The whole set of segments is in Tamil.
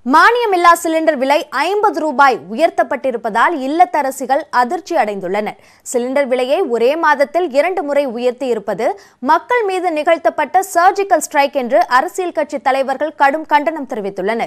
மானியமில்லா சிலிண்டர் விலை ஐம்பது ரூபாய் உயர்த்தப்பட்டிருப்பதால் இல்லத்தரசிகள் அதிர்ச்சி அடைந்துள்ளனர் சிலிண்டர் விலையை ஒரே மாதத்தில் இரண்டு முறை உயர்த்தி இருப்பது மக்கள் மீது நிகழ்த்தப்பட்ட சர்ஜிக்கல் ஸ்ட்ரைக் என்று அரசியல் கட்சி தலைவர்கள் கடும் கண்டனம் தெரிவித்துள்ளனர்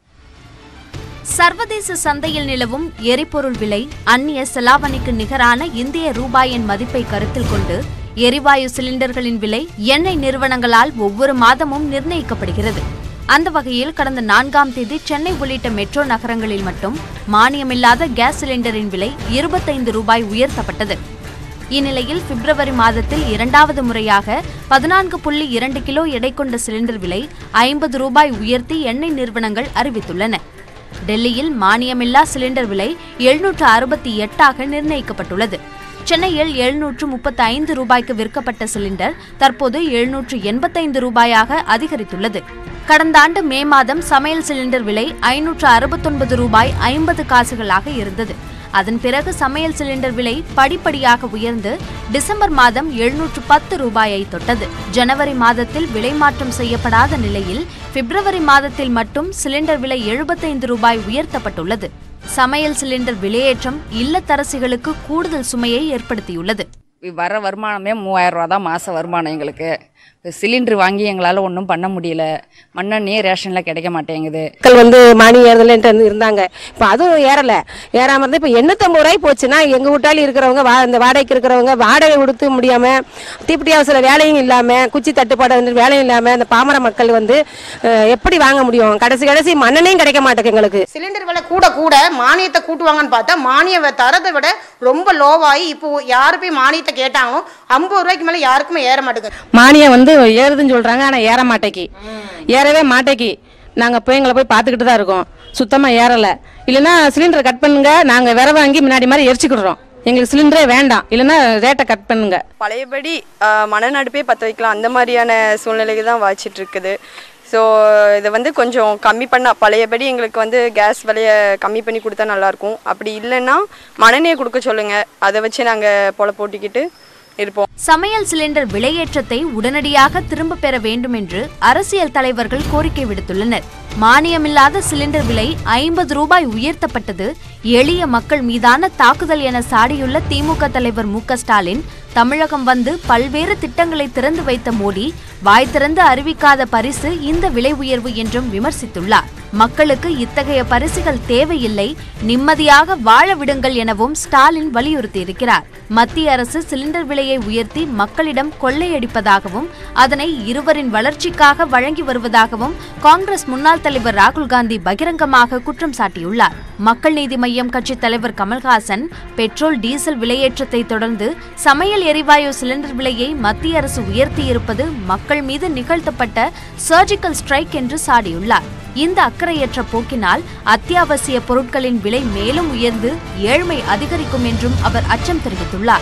சர்வதேச சந்தையில் நிலவும் எரிபொருள் விலை அந்நிய செலாவணிக்கு நிகரான இந்திய ரூபாயின் மதிப்பை கருத்தில் கொண்டு எரிவாயு சிலிண்டர்களின் விலை எண்ணெய் நிறுவனங்களால் ஒவ்வொரு மாதமும் நிர்ணயிக்கப்படுகிறது அந்த வகையில் கடந்த நான்காம் தேதி சென்னை உள்ளிட்ட மெட்ரோ நகரங்களில் மட்டும் மானியமில்லாத கேஸ் சிலிண்டரின் விலை இருபத்தைந்து ரூபாய் உயர்த்தப்பட்டது இந்நிலையில் பிப்ரவரி மாதத்தில் இரண்டாவது முறையாக பதினான்கு புள்ளி இரண்டு கிலோ எடை கொண்ட சிலிண்டர் விலை ஐம்பது ரூபாய் உயர்த்தி எண்ணெய் நிறுவனங்கள் அறிவித்துள்ளன டெல்லியில் மானியமில்லா சிலிண்டர் விலை எழுநூற்று அறுபத்தி எட்டாக நிர்ணயிக்கப்பட்டுள்ளது சென்னையில் எழுநூற்று முப்பத்தி ஐந்து ரூபாய்க்கு விற்கப்பட்ட சிலிண்டர் தற்போது எழுநூற்று எண்பத்தைந்து ரூபாயாக அதிகரித்துள்ளது கடந்த ஆண்டு மே மாதம் சமையல் சிலிண்டர் விலை ஐநூற்று அறுபத்தொன்பது ரூபாய் ஐம்பது காசுகளாக இருந்தது அதன் பிறகு சமையல் சிலிண்டர் விலை படிப்படியாக உயர்ந்து டிசம்பர் மாதம் எழுநூற்று பத்து ரூபாயை தொட்டது ஜனவரி மாதத்தில் விலை மாற்றம் செய்யப்படாத நிலையில் பிப்ரவரி மாதத்தில் மட்டும் சிலிண்டர் விலை எழுபத்தைந்து ரூபாய் உயர்த்தப்பட்டுள்ளது சமையல் சிலிண்டர் விலையேற்றம் இல்லத்தரசிகளுக்கு கூடுதல் சுமையை ஏற்படுத்தியுள்ளது வர வருமானமே மூவாயிரம் ரூபா தான் மாத வருமானம் எங்களுக்கு இப்போ சிலிண்டர் வாங்கி எங்களால் ஒன்றும் பண்ண முடியல மண்ணெண்ணே ரேஷனில் கிடைக்க மாட்டேங்குது மக்கள் வந்து மணி ஏறுதலன்ட்டு வந்து இருந்தாங்க இப்போ அதுவும் ஏறல ஏறாம இருந்து இப்போ எண்ணூத்தம்பது ரூபாய் போச்சுன்னா எங்க வீட்டாளி இருக்கிறவங்க வா இந்த வாடகைக்கு இருக்கிறவங்க வாடகை கொடுத்து முடியாம தீப்பிட்டி அவசர வேலையும் இல்லாம குச்சி தட்டுப்பாடு வந்து வேலையும் இல்லாம இந்த பாமர மக்கள் வந்து அஹ், எப்படி வாங்க முடியும் கடைசி கடைசி மண்ணெண்ணையும் கிடைக்க மாட்டேங்குது எங்களுக்கு சிலிண்டர் விலை கூட கூட மானியத்தை கூட்டுவாங்கன்னு பார்த்தா மானியம் வே- தரதை விட ரொம்ப லோவாகி இப்போ யாரு போய் மானியத்தை கேட்டாங்களோ ஐம்பது ரூபாய்க்கு மேலே யாருக்குமே ஏற மாட்டேங்குது மானியம் வந்து ஏறுதுன்னு சொல்றாங்க ஆனா ஏற மாட்டேக்கி ஏறவே மாட்டேக்கி நாங்க போய் எங்களை போய் பார்த்துக்கிட்டு தான் இருக்கோம் சுத்தமா ஏறல இல்லைன்னா சிலிண்டரை கட் பண்ணுங்க நாங்க விர வாங்கி முன்னாடி மாதிரி எரிச்சுக்கிடுறோம் எங்களுக்கு சிலிண்டரே வேண்டாம் இல்லைன்னா ரேட்டை கட் பண்ணுங்க பழையபடி மணநடுப்பே பற்ற வைக்கலாம் அந்த மாதிரியான சூழ்நிலைக்கு தான் வாய்ச்சிட்டு இருக்குது ஸோ இதை வந்து கொஞ்சம் கம்மி பண்ண பழையபடி எங்களுக்கு வந்து கேஸ் விலையை கம்மி பண்ணி கொடுத்தா நல்லாயிருக்கும் அப்படி இல்லைன்னா மணநெய் கொடுக்க சொல்லுங்கள் அதை வச்சு நாங்கள் பொல போட்டிக்கிட்டு இருப்போம் சமையல் சிலிண்டர் விலையேற்றத்தை உடனடியாக திரும்ப பெற வேண்டும் என்று அரசியல் தலைவர்கள் கோரிக்கை விடுத்துள்ளனர் மானியமில்லாத சிலிண்டர் விலை ஐம்பது ரூபாய் உயர்த்தப்பட்டது எளிய மக்கள் மீதான தாக்குதல் என சாடியுள்ள திமுக தலைவர் மு க ஸ்டாலின் தமிழகம் வந்து பல்வேறு திட்டங்களை திறந்து வைத்த மோடி வாய் திறந்து அறிவிக்காத பரிசு இந்த விலை உயர்வு என்றும் விமர்சித்துள்ளார் மக்களுக்கு இத்தகைய பரிசுகள் தேவையில்லை நிம்மதியாக வாழ விடுங்கள் எனவும் ஸ்டாலின் வலியுறுத்தியிருக்கிறார் மத்திய அரசு சிலிண்டர் விலையை உயர்த்தி மக்களிடம் கொள்ளையடிப்பதாகவும் அதனை இருவரின் வளர்ச்சிக்காக வழங்கி வருவதாகவும் காங்கிரஸ் முன்னாள் தலைவர் ராகுல் காந்தி பகிரங்கமாக குற்றம் சாட்டியுள்ளார் மக்கள் நீதி மய்யம் கட்சி தலைவர் கமல்ஹாசன் பெட்ரோல் டீசல் விலையேற்றத்தை தொடர்ந்து சமையல் எரிவாயு சிலிண்டர் விலையை மத்திய அரசு உயர்த்தியிருப்பது மக்கள் மீது நிகழ்த்தப்பட்ட சர்ஜிக்கல் ஸ்ட்ரைக் என்று சாடியுள்ளார் இந்த அக்கறையற்ற போக்கினால் அத்தியாவசிய பொருட்களின் விலை மேலும் உயர்ந்து ஏழ்மை அதிகரிக்கும் என்றும் அவர் அச்சம் தெரிவித்துள்ளார்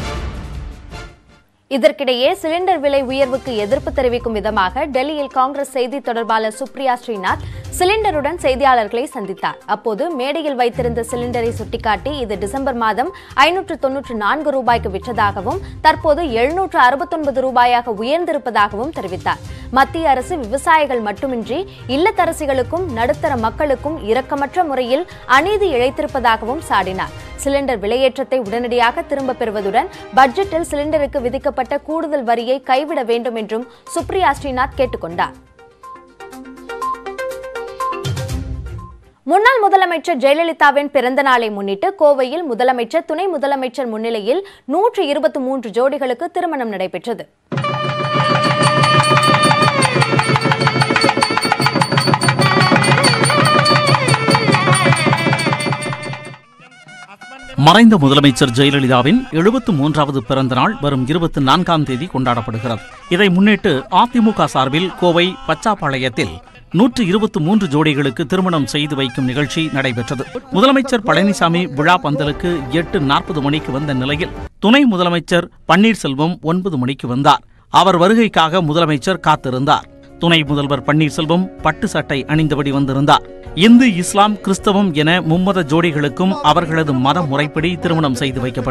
இதற்கிடையே சிலிண்டர் விலை உயர்வுக்கு எதிர்ப்பு தெரிவிக்கும் விதமாக டெல்லியில் காங்கிரஸ் செய்தி தொடர்பாளர் சுப்ரியா ஸ்ரீநாத் சிலிண்டருடன் செய்தியாளர்களை சந்தித்தார் அப்போது மேடையில் வைத்திருந்த சிலிண்டரை சுட்டிக்காட்டி இது டிசம்பர் மாதம் ஐநூற்று தொன்னூற்று நான்கு ரூபாய்க்கு விற்றதாகவும் தற்போது எழுநூற்று அறுபத்தொன்பது ரூபாயாக உயர்ந்திருப்பதாகவும் தெரிவித்தார் மத்திய அரசு விவசாயிகள் மட்டுமின்றி இல்லத்தரசிகளுக்கும் நடுத்தர மக்களுக்கும் இரக்கமற்ற முறையில் அநீதி இழைத்திருப்பதாகவும் சாடினார் சிலிண்டர் விலையேற்றத்தை உடனடியாக திரும்பப் பெறுவதுடன் பட்ஜெட்டில் சிலிண்டருக்கு விதிக்கப்பட்ட கூடுதல் வரியை கைவிட வேண்டும் என்றும் சுப்ரியா ஸ்ரீநாத் கேட்டுக்கொண்டார் முன்னாள் முதலமைச்சர் ஜெயலலிதாவின் பிறந்த நாளை முன்னிட்டு கோவையில் முதலமைச்சர் துணை முதலமைச்சர் முன்னிலையில் நூற்று இருபத்தி மூன்று ஜோடிகளுக்கு திருமணம் நடைபெற்றது மறைந்த முதலமைச்சர் ஜெயலலிதாவின் எழுபத்து மூன்றாவது பிறந்த நாள் வரும் இருபத்தி நான்காம் தேதி கொண்டாடப்படுகிறது இதை முன்னிட்டு அதிமுக சார்பில் கோவை பச்சாப்பாளையத்தில் நூற்று இருபத்தி மூன்று ஜோடிகளுக்கு திருமணம் செய்து வைக்கும் நிகழ்ச்சி நடைபெற்றது முதலமைச்சர் பழனிசாமி விழா பந்தலுக்கு எட்டு நாற்பது மணிக்கு வந்த நிலையில் துணை முதலமைச்சர் பன்னீர்செல்வம் ஒன்பது மணிக்கு வந்தார் அவர் வருகைக்காக முதலமைச்சர் காத்திருந்தார் துணை முதல்வர் பன்னீர்செல்வம் பட்டு சட்டை அணிந்தபடி வந்திருந்தார் இந்து இஸ்லாம் கிறிஸ்தவம் என மும்மத ஜோடிகளுக்கும் அவர்களது மத முறைப்படி திருமணம் செய்து வைக்கப்பட்டது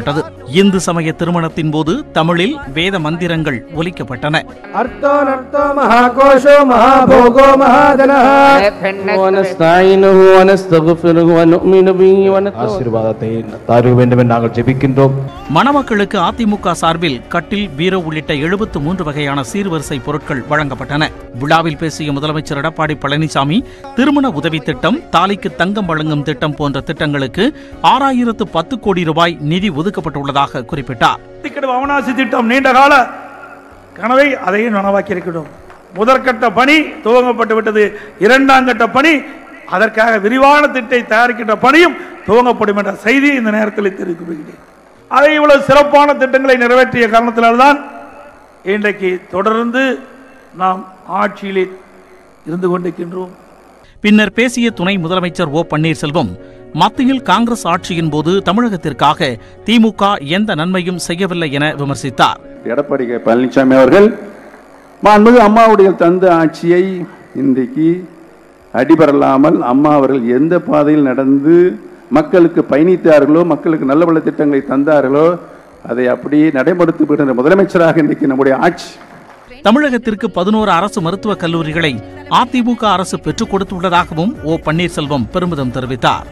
இந்து சமய திருமணத்தின் போது தமிழில் வேத மந்திரங்கள் ஒலிக்கப்பட்டன अर्थोऽनर्थो महाकोशो महाभोगो महाधनः ونستعينه ونستغفره ونؤمن به ونتوكل ஆசீர்வாதத்தை தாருக வேண்டும் என்று நாங்கள் ஜெபிக்கின்றோம் மணமக்களுக்கு அதிமுக சார்பில் கட்டில் பீரோ உள்ளிட்ட எழுபத்து மூன்று வகையான சீர்வரிசை பொருட்கள் வழங்கப்பட்டன விழாவில் பேசிய முதலமைச்சர் எடப்பாடி பழனிசாமி திருமண உதவி திட்டம் தாலிக்கு தங்கம் வழங்கும் திட்டம் போன்ற திட்டங்களுக்கு ஆறாயிரத்து பத்து கோடி ரூபாய் நிதி ஒதுக்கப்பட்டுள்ளதாக குறிப்பிட்டார் திக்கடு அவனாசி திட்டம் நீண்ட கால கனவை அதையும் நனவாக்கி இருக்கிறோம் முதற்கட்ட பணி துவங்கப்பட்டு விட்டது இரண்டாம் கட்ட பணி அதற்காக விரிவான திட்டை தயாரிக்கின்ற பணியும் துவங்கப்படும் என்ற செய்தியை இந்த நேரத்தில் தெரிவித்து வருகிறேன் அதை இவ்வளவு சிறப்பான திட்டங்களை நிறைவேற்றிய காரணத்தினால்தான் இன்றைக்கு தொடர்ந்து நாம் ஆட்சியிலே இருந்து கொண்டிருக்கின்றோம் பின்னர் பேசிய துணை முதலமைச்சர் ஓ பன்னீர்செல்வம் மத்தியில் காங்கிரஸ் ஆட்சியின் போது தமிழகத்திற்காக திமுக எந்த நன்மையும் செய்யவில்லை என விமர்சித்தார் எடப்பாடி கே பழனிசாமி அவர்கள் மாண்புமிகு அம்மாவுடைய தந்த ஆட்சியை இன்றைக்கு அடிபரலாமல் அம்மா அவர்கள் எந்த பாதையில் நடந்து மக்களுக்கு பயணித்தார்களோ மக்களுக்கு நல்ல வள திட்டங்களை தந்தார்களோ அதை அப்படியே நடைமுறைப்படுத்துகின்ற முதலமைச்சராக இன்றைக்கு நம்முடைய ஆட்சி தமிழகத்திற்கு பதினோரு அரசு மருத்துவக் கல்லூரிகளை அதிமுக அரசு பெற்றுக் கொடுத்துள்ளதாகவும் ஓ பன்னீர்செல்வம் பெருமிதம் தெரிவித்தார்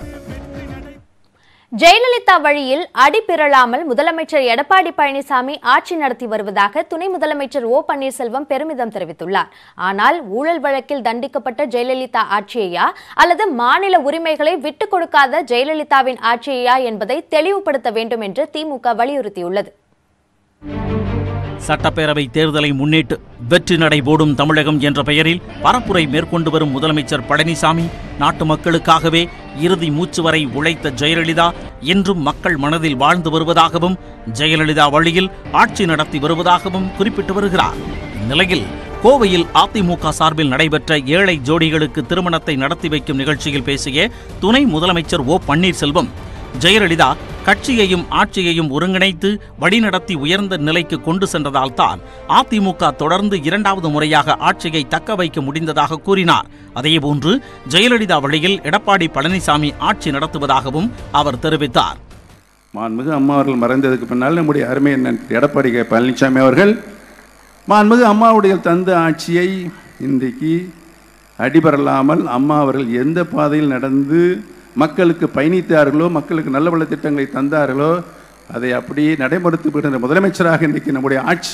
ஜெயலலிதா வழியில் அடிபிரளாமல் முதலமைச்சர் எடப்பாடி பழனிசாமி ஆட்சி நடத்தி வருவதாக துணை முதலமைச்சர் ஓ பன்னீர்செல்வம் பெருமிதம் தெரிவித்துள்ளார் ஆனால் ஊழல் வழக்கில் தண்டிக்கப்பட்ட ஜெயலலிதா ஆட்சியையா அல்லது மாநில உரிமைகளை விட்டுக் கொடுக்காத ஜெயலலிதாவின் ஆட்சியையா என்பதை தெளிவுபடுத்த வேண்டும் என்று திமுக வலியுறுத்தியுள்ளது சட்டப்பேரவை தேர்தலை முன்னிட்டு வெற்றி நடை போடும் தமிழகம் என்ற பெயரில் பரப்புரை மேற்கொண்டு வரும் முதலமைச்சர் பழனிசாமி நாட்டு மக்களுக்காகவே இறுதி மூச்சு வரை உழைத்த ஜெயலலிதா இன்றும் மக்கள் மனதில் வாழ்ந்து வருவதாகவும் ஜெயலலிதா வழியில் ஆட்சி நடத்தி வருவதாகவும் குறிப்பிட்டு வருகிறார் இந்நிலையில் கோவையில் அதிமுக சார்பில் நடைபெற்ற ஏழை ஜோடிகளுக்கு திருமணத்தை நடத்தி வைக்கும் நிகழ்ச்சியில் பேசிய துணை முதலமைச்சர் ஓ பன்னீர்செல்வம் ஜெயலலிதா கட்சியையும் ஆட்சியையும் ஒருங்கிணைத்து வழிநடத்தி உயர்ந்த நிலைக்கு கொண்டு சென்றதால் தான் அதிமுக தொடர்ந்து இரண்டாவது முறையாக ஆட்சியை தக்க வைக்க முடிந்ததாக கூறினார் அதேபோன்று ஜெயலலிதா வழியில் எடப்பாடி பழனிசாமி ஆட்சி நடத்துவதாகவும் அவர் தெரிவித்தார் மாண்புமிகு அம்மா அவர்கள் மறைந்ததுக்கு பின்னால் நம்முடைய அருமை அண்ணன் எடப்பாடி கே பழனிசாமி அவர்கள் மாண்புமிகு அம்மாவுடைய தந்த ஆட்சியை இன்றைக்கு அடிபரலாமல் அம்மா அவர்கள் எந்த பாதையில் நடந்து மக்களுக்கு பயணித்தார்களோ மக்களுக்கு நல்ல வள திட்டங்களை தந்தார்களோ அதை அப்படியே நடைமுறைப்படுத்துகின்ற முதலமைச்சராக இன்றைக்கு நம்முடைய ஆட்சி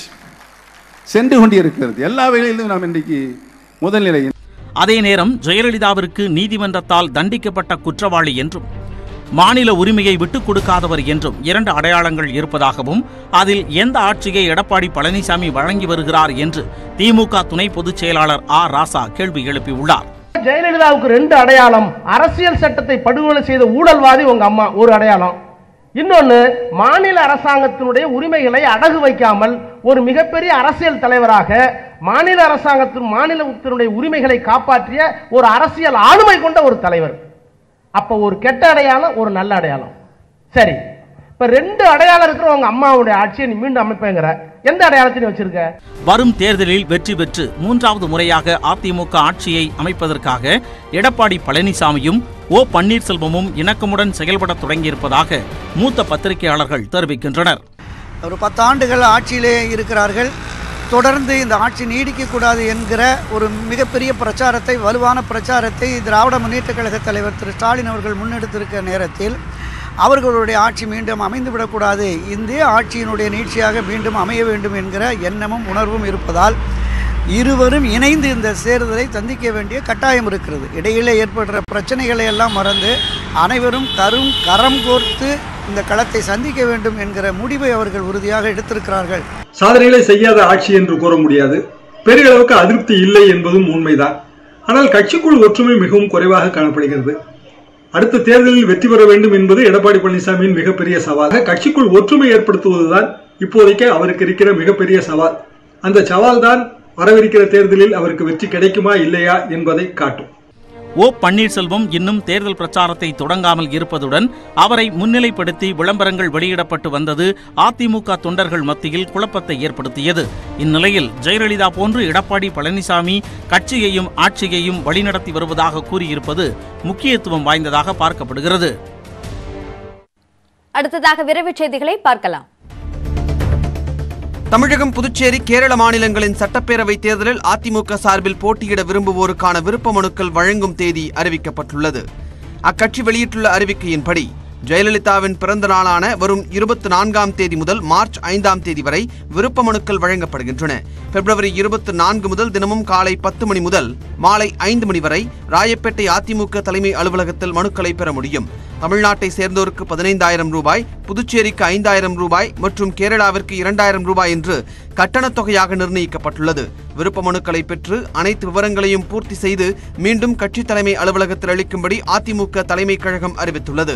சென்று கொண்டிருக்கிறது எல்லா வகையிலும் நாம் இன்றைக்கு முதல்நிலை அதே நேரம் ஜெயலலிதாவிற்கு நீதிமன்றத்தால் தண்டிக்கப்பட்ட குற்றவாளி என்றும் மாநில உரிமையை விட்டுக் கொடுக்காதவர் என்றும் இரண்டு அடையாளங்கள் இருப்பதாகவும் அதில் எந்த ஆட்சியை எடப்பாடி பழனிசாமி வழங்கி வருகிறார் என்று திமுக துணை பொதுச் செயலாளர் ஆ ராசா கேள்வி எழுப்பியுள்ளார் ஜெயலலிதாவுக்கு ரெண்டு அடையாளம் அரசியல் சட்டத்தை படுகொலை செய்த ஊழல்வாதி உங்க அம்மா ஒரு அடையாளம் இன்னொன்னு மாநில அரசாங்கத்தினுடைய உரிமைகளை அடகு வைக்காமல் ஒரு மிகப்பெரிய அரசியல் தலைவராக மாநில அரசாங்கத்தின் மாநிலத்தினுடைய உரிமைகளை காப்பாற்றிய ஒரு அரசியல் ஆளுமை கொண்ட ஒரு தலைவர் அப்ப ஒரு கெட்ட அடையாளம் ஒரு நல்ல அடையாளம் சரி இப்ப ரெண்டு அடையாளம் இருக்கிற உங்க அம்மாவுடைய ஆட்சியை நீ மீண்டும் அமைப்பேங்கிற எந்த அடையாளத்தை நீ வச்சிருக்க வரும் தேர்தலில் வெற்றி பெற்று மூன்றாவது முறையாக அதிமுக ஆட்சியை அமைப்பதற்காக எடப்பாடி பழனிசாமியும் ஓ பன்னீர்செல்வமும் இணக்கமுடன் செயல்பட தொடங்கியிருப்பதாக மூத்த பத்திரிகையாளர்கள் தெரிவிக்கின்றனர் ஒரு பத்தாண்டுகள் ஆட்சியிலே இருக்கிறார்கள் தொடர்ந்து இந்த ஆட்சி நீடிக்கக்கூடாது என்கிற ஒரு மிகப்பெரிய பிரச்சாரத்தை வலுவான பிரச்சாரத்தை திராவிட முன்னேற்றக் கழக தலைவர் திரு ஸ்டாலின் அவர்கள் முன்னெடுத்திருக்க நேரத்தில் அவர்களுடைய ஆட்சி மீண்டும் அமைந்துவிடக்கூடாது இந்திய ஆட்சியினுடைய நீட்சியாக மீண்டும் அமைய வேண்டும் என்கிற எண்ணமும் உணர்வும் இருப்பதால் இருவரும் இணைந்து இந்த தேர்தலை சந்திக்க வேண்டிய கட்டாயம் இருக்கிறது இடையிலே ஏற்படுற பிரச்சனைகளை எல்லாம் மறந்து அனைவரும் கரும் கரம் கோர்த்து இந்த களத்தை சந்திக்க வேண்டும் என்கிற முடிவை அவர்கள் உறுதியாக எடுத்திருக்கிறார்கள் சாதனைகளை செய்யாத ஆட்சி என்று கூற முடியாது பெரிய அளவுக்கு அதிருப்தி இல்லை என்பதும் உண்மைதான் ஆனால் கட்சிக்குள் ஒற்றுமை மிகவும் குறைவாக காணப்படுகிறது அடுத்த தேர்தலில் வெற்றி பெற வேண்டும் என்பது எடப்பாடி பழனிசாமியின் மிகப்பெரிய சவால் கட்சிக்குள் ஒற்றுமை ஏற்படுத்துவதுதான் இப்போதைக்கு அவருக்கு இருக்கிற மிகப்பெரிய சவால் அந்த சவால் தான் வரவிருக்கிற தேர்தலில் அவருக்கு வெற்றி கிடைக்குமா இல்லையா என்பதை காட்டும் ஓ பன்னீர்செல்வம் இன்னும் தேர்தல் பிரச்சாரத்தை தொடங்காமல் இருப்பதுடன் அவரை முன்னிலைப்படுத்தி விளம்பரங்கள் வெளியிடப்பட்டு வந்தது அதிமுக தொண்டர்கள் மத்தியில் குழப்பத்தை ஏற்படுத்தியது இந்நிலையில் ஜெயலலிதா போன்று எடப்பாடி பழனிசாமி கட்சியையும் ஆட்சியையும் வழிநடத்தி வருவதாக கூறியிருப்பது முக்கியத்துவம் வாய்ந்ததாக பார்க்கப்படுகிறது அடுத்ததாக விரைவுச் செய்திகளை பார்க்கலாம் தமிழகம் புதுச்சேரி கேரள மாநிலங்களின் சட்டப்பேரவை தேர்தலில் அதிமுக சார்பில் போட்டியிட விரும்புவோருக்கான விருப்ப மனுக்கள் வழங்கும் தேதி அறிவிக்கப்பட்டுள்ளது அக்கட்சி வெளியிட்டுள்ள அறிவிக்கையின்படி ஜெயலலிதாவின் பிறந்த நாளான வரும் இருபத்தி நான்காம் தேதி முதல் மார்ச் ஐந்தாம் தேதி வரை விருப்ப மனுக்கள் வழங்கப்படுகின்றன பிப்ரவரி இருபத்தி நான்கு முதல் தினமும் காலை பத்து மணி முதல் மாலை ஐந்து மணி வரை ராயப்பேட்டை அதிமுக தலைமை அலுவலகத்தில் மனுக்களை பெற முடியும் தமிழ்நாட்டை சேர்ந்தோருக்கு பதினைந்தாயிரம் ரூபாய் புதுச்சேரிக்கு ஐந்தாயிரம் ரூபாய் மற்றும் கேரளாவிற்கு இரண்டாயிரம் ரூபாய் என்று கட்டணத் தொகையாக நிர்ணயிக்கப்பட்டுள்ளது விருப்ப மனுக்களை பெற்று அனைத்து விவரங்களையும் பூர்த்தி செய்து மீண்டும் கட்சி தலைமை அலுவலகத்தில் அளிக்கும்படி அதிமுக தலைமை கழகம் அறிவித்துள்ளது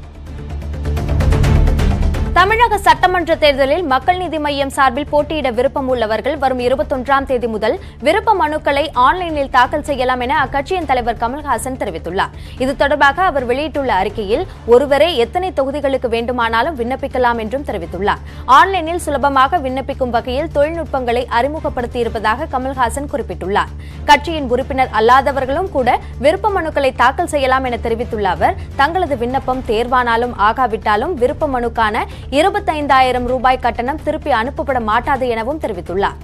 தமிழக சட்டமன்ற தேர்தலில் மக்கள் நீதி மய்யம் சார்பில் போட்டியிட விருப்பம் உள்ளவர்கள் வரும் இருபத்தொன்றாம் தேதி முதல் விருப்ப மனுக்களை ஆன்லைனில் தாக்கல் செய்யலாம் என அக்கட்சியின் தலைவர் கமல்ஹாசன் தெரிவித்துள்ளார் இது தொடர்பாக அவர் வெளியிட்டுள்ள அறிக்கையில் ஒருவரே எத்தனை தொகுதிகளுக்கு வேண்டுமானாலும் விண்ணப்பிக்கலாம் என்றும் தெரிவித்துள்ளார் ஆன்லைனில் சுலபமாக விண்ணப்பிக்கும் வகையில் தொழில்நுட்பங்களை அறிமுகப்படுத்தியிருப்பதாக கமல்ஹாசன் குறிப்பிட்டுள்ளார் கட்சியின் உறுப்பினர் அல்லாதவர்களும் கூட விருப்ப மனுக்களை தாக்கல் செய்யலாம் என தெரிவித்துள்ள அவர் தங்களது விண்ணப்பம் தேர்வானாலும் ஆகாவிட்டாலும் விருப்ப மனுக்கான இருபத்தைந்தாயிரம் ரூபாய் கட்டணம் திருப்பி அனுப்பப்பட மாட்டாது எனவும் தெரிவித்துள்ளார்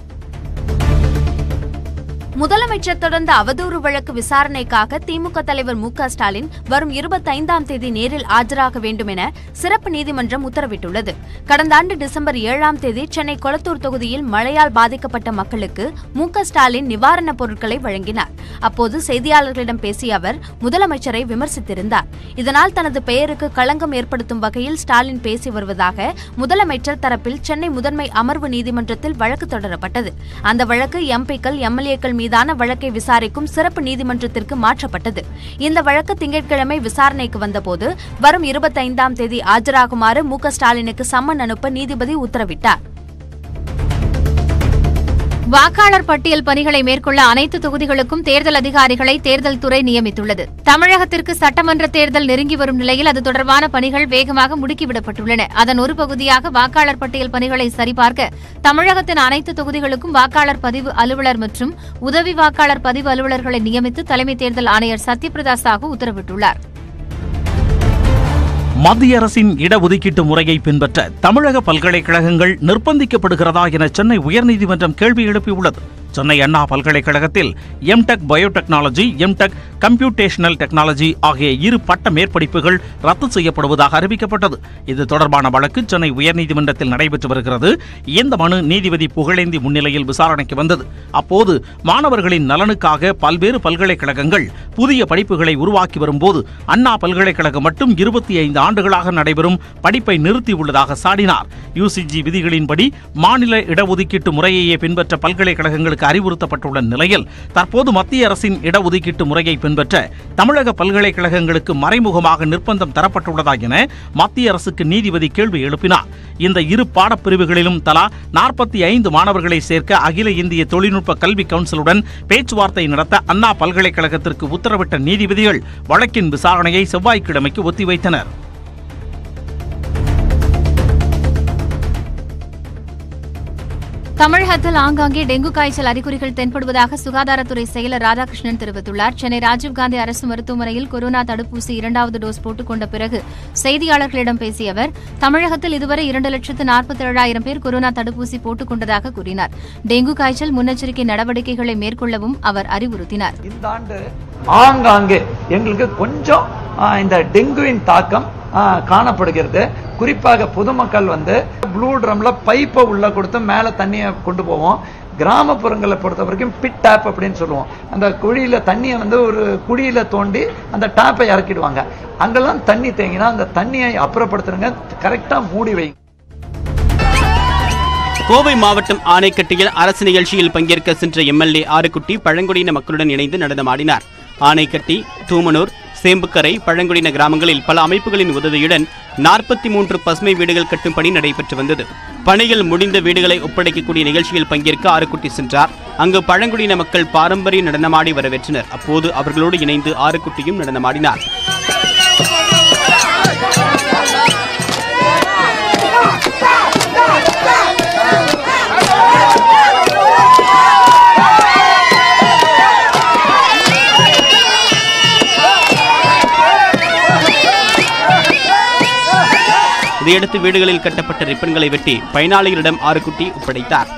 முதலமைச்சர் தொடர்ந்த அவதூறு வழக்கு விசாரணைக்காக திமுக தலைவர் மு க ஸ்டாலின் வரும் இருபத்தைந்தாம் தேதி நேரில் ஆஜராக வேண்டும் என சிறப்பு நீதிமன்றம் உத்தரவிட்டுள்ளது கடந்த ஆண்டு டிசம்பர் ஏழாம் தேதி சென்னை கொளத்தூர் தொகுதியில் மழையால் பாதிக்கப்பட்ட மக்களுக்கு மு க ஸ்டாலின் நிவாரணப் பொருட்களை வழங்கினார் அப்போது செய்தியாளர்களிடம் பேசிய அவர் முதலமைச்சரை விமர்சித்திருந்தார் இதனால் தனது பெயருக்கு களங்கம் ஏற்படுத்தும் வகையில் ஸ்டாலின் பேசி வருவதாக முதலமைச்சர் தரப்பில் சென்னை முதன்மை அமர்வு நீதிமன்றத்தில் வழக்கு தொடரப்பட்டது அந்த வழக்கு எம்பிக்கள் எம்எல்ஏக்கள் மீதான வழக்கை விசாரிக்கும் சிறப்பு நீதிமன்றத்திற்கு மாற்றப்பட்டது இந்த வழக்கு திங்கட்கிழமை விசாரணைக்கு வந்தபோது வரும் இருபத்தைந்தாம் தேதி ஆஜராகுமாறு மு க ஸ்டாலினுக்கு சம்மன் அனுப்ப நீதிபதி உத்தரவிட்டார் வாக்காளர் பட்டியல் பணிகளை மேற்கொள்ள அனைத்து தொகுதிகளுக்கும் தேர்தல் அதிகாரிகளை தேர்தல் துறை நியமித்துள்ளது தமிழகத்திற்கு சட்டமன்ற தேர்தல் நெருங்கி வரும் நிலையில் அது தொடர்பான பணிகள் வேகமாக முடுக்கிவிடப்பட்டுள்ளன அதன் ஒரு பகுதியாக வாக்காளர் பட்டியல் பணிகளை சரிபார்க்க தமிழகத்தின் அனைத்து தொகுதிகளுக்கும் வாக்காளர் பதிவு அலுவலர் மற்றும் உதவி வாக்காளர் பதிவு அலுவலர்களை நியமித்து தலைமை தேர்தல் ஆணையர் சத்யபிரதா சாஹூ உத்தரவிட்டுள்ளார் மத்திய அரசின் இடஒதுக்கீட்டு முறையை பின்பற்ற தமிழக பல்கலைக்கழகங்கள் நிர்பந்திக்கப்படுகிறதா என சென்னை உயர்நீதிமன்றம் கேள்வி எழுப்பியுள்ளது சென்னை அண்ணா பல்கலைக்கழகத்தில் MTech biotechnology MTech computational technology ஆகிய இரு பட்ட மேற்படிப்புகள் ரத்து செய்யப்படுவதாக அறிவிக்கப்பட்டது இது தொடர்பான வழக்கு சென்னை உயர்நீதிமன்றத்தில் நடைபெற்று வருகிறது இந்த மனு நீதிபதி புகழேந்தி முன்னிலையில் விசாரணைக்கு வந்தது அப்போது மாணவர்களின் நலனுக்காக பல்வேறு பல்கலைக்கழகங்கள் புதிய படிப்புகளை உருவாக்கி வரும்போது அண்ணா பல்கலைக்கழகம் மட்டும் இருபத்தி ஐந்து ஆண்டுகளாக நடைபெறும் படிப்பை நிறுத்தியுள்ளதாக சாடினார் யுசிஜி விதிகளின்படி மாநில இடஒதுக்கீட்டு முறையையே பின்பற்ற பல்கலைக்கழகங்களுக்கு அறிவுறுத்தப்பட்டுள்ள நிலையில் தற்போது மத்திய அரசின் இடஒதுக்கீட்டு முறையை பின்பற்ற தமிழக பல்கலைக்கழகங்களுக்கு மறைமுகமாக நிர்பந்தம் தரப்பட்டுள்ளதா என மத்திய அரசுக்கு நீதிபதி கேள்வி எழுப்பினார் இந்த இரு பாடப்பிரிவுகளிலும் தலா நாற்பத்தி ஐந்து மாணவர்களை சேர்க்க அகில இந்திய தொழில்நுட்ப கல்வி கவுன்சிலுடன் பேச்சுவார்த்தை நடத்த அண்ணா பல்கலைக்கழகத்திற்கு உத்தரவிட்ட நீதிபதிகள் வழக்கின் விசாரணையை செவ்வாய்க்கிழமைக்கு ஒத்திவைத்தனர் தமிழகத்தில் ஆங்காங்கே டெங்கு காய்ச்சல் அறிகுறிகள் தென்படுவதாக சுகாதாரத்துறை செயலர் ராதாகிருஷ்ணன் தெரிவித்துள்ளார் சென்னை ராஜீவ்காந்தி அரசு மருத்துவமனையில் கொரோனா தடுப்பூசி இரண்டாவது டோஸ் போட்டுக் கொண்ட பிறகு செய்தியாளர்களிடம் பேசிய அவர் தமிழகத்தில் இதுவரை இரண்டு லட்சத்து நாற்பத்தி ஏழாயிரம் பேர் கொரோனா தடுப்பூசி போட்டுக் கொண்டதாக கூறினார் டெங்கு காய்ச்சல் முன்னெச்சரிக்கை நடவடிக்கைகளை மேற்கொள்ளவும் அவர் அறிவுறுத்தினார் இந்த ஆண்டு ஆங்காங்கே எங்களுக்கு கொஞ்சம் ஆ, இந்த டெங்குவின் தாக்கம் ஆ, காணப்படுகிறது குறிப்பாக பொதுமக்கள் வந்து ப்ளூ ட்ரம்ல பைப்பை உள்ள கொடுத்து மேலே தண்ணியை கொண்டு போவோம் கிராமப்புறங்களை பொறுத்த வரைக்கும் பிட் டேப் அப்படின்னு சொல்லுவோம் அந்த குழியில தண்ணியை வந்து ஒரு குழியில தோண்டி அந்த டேப்பை இறக்கிடுவாங்க அங்கெல்லாம் தண்ணி தேங்கினா அந்த தண்ணியை அப்புறப்படுத்துறங்க கரெக்டா மூடி வைங்க கோவை மாவட்டம் ஆனைக்கட்டியில் அரசு நிகழ்ச்சியில் பங்கேற்க சென்ற எம்எல்ஏ ஆறுக்குட்டி பழங்குடியின மக்களுடன் இணைந்து நடனமாடினார் ஆனைக்கட்டி தூமனூர் சேம்புக்கரை பழங்குடியின கிராமங்களில் பல அமைப்புகளின் உதவியுடன் நாற்பத்தி மூன்று பசுமை வீடுகள் கட்டும் பணி நடைபெற்று வந்தது பணிகள் முடிந்த வீடுகளை ஒப்படைக்கக்கூடிய நிகழ்ச்சியில் பங்கேற்க ஆறுக்குட்டி சென்றார் அங்கு பழங்குடியின மக்கள் பாரம்பரிய நடனமாடி வரவேற்றனர் அப்போது அவர்களோடு இணைந்து ஆறுக்குட்டியும் நடனமாடினார் இதையடுத்து வீடுகளில் கட்டப்பட்ட ரிப்பன்களை வெட்டி பயனாளிகளிடம் ஆறுக்குட்டி ஒப்படைத்தார்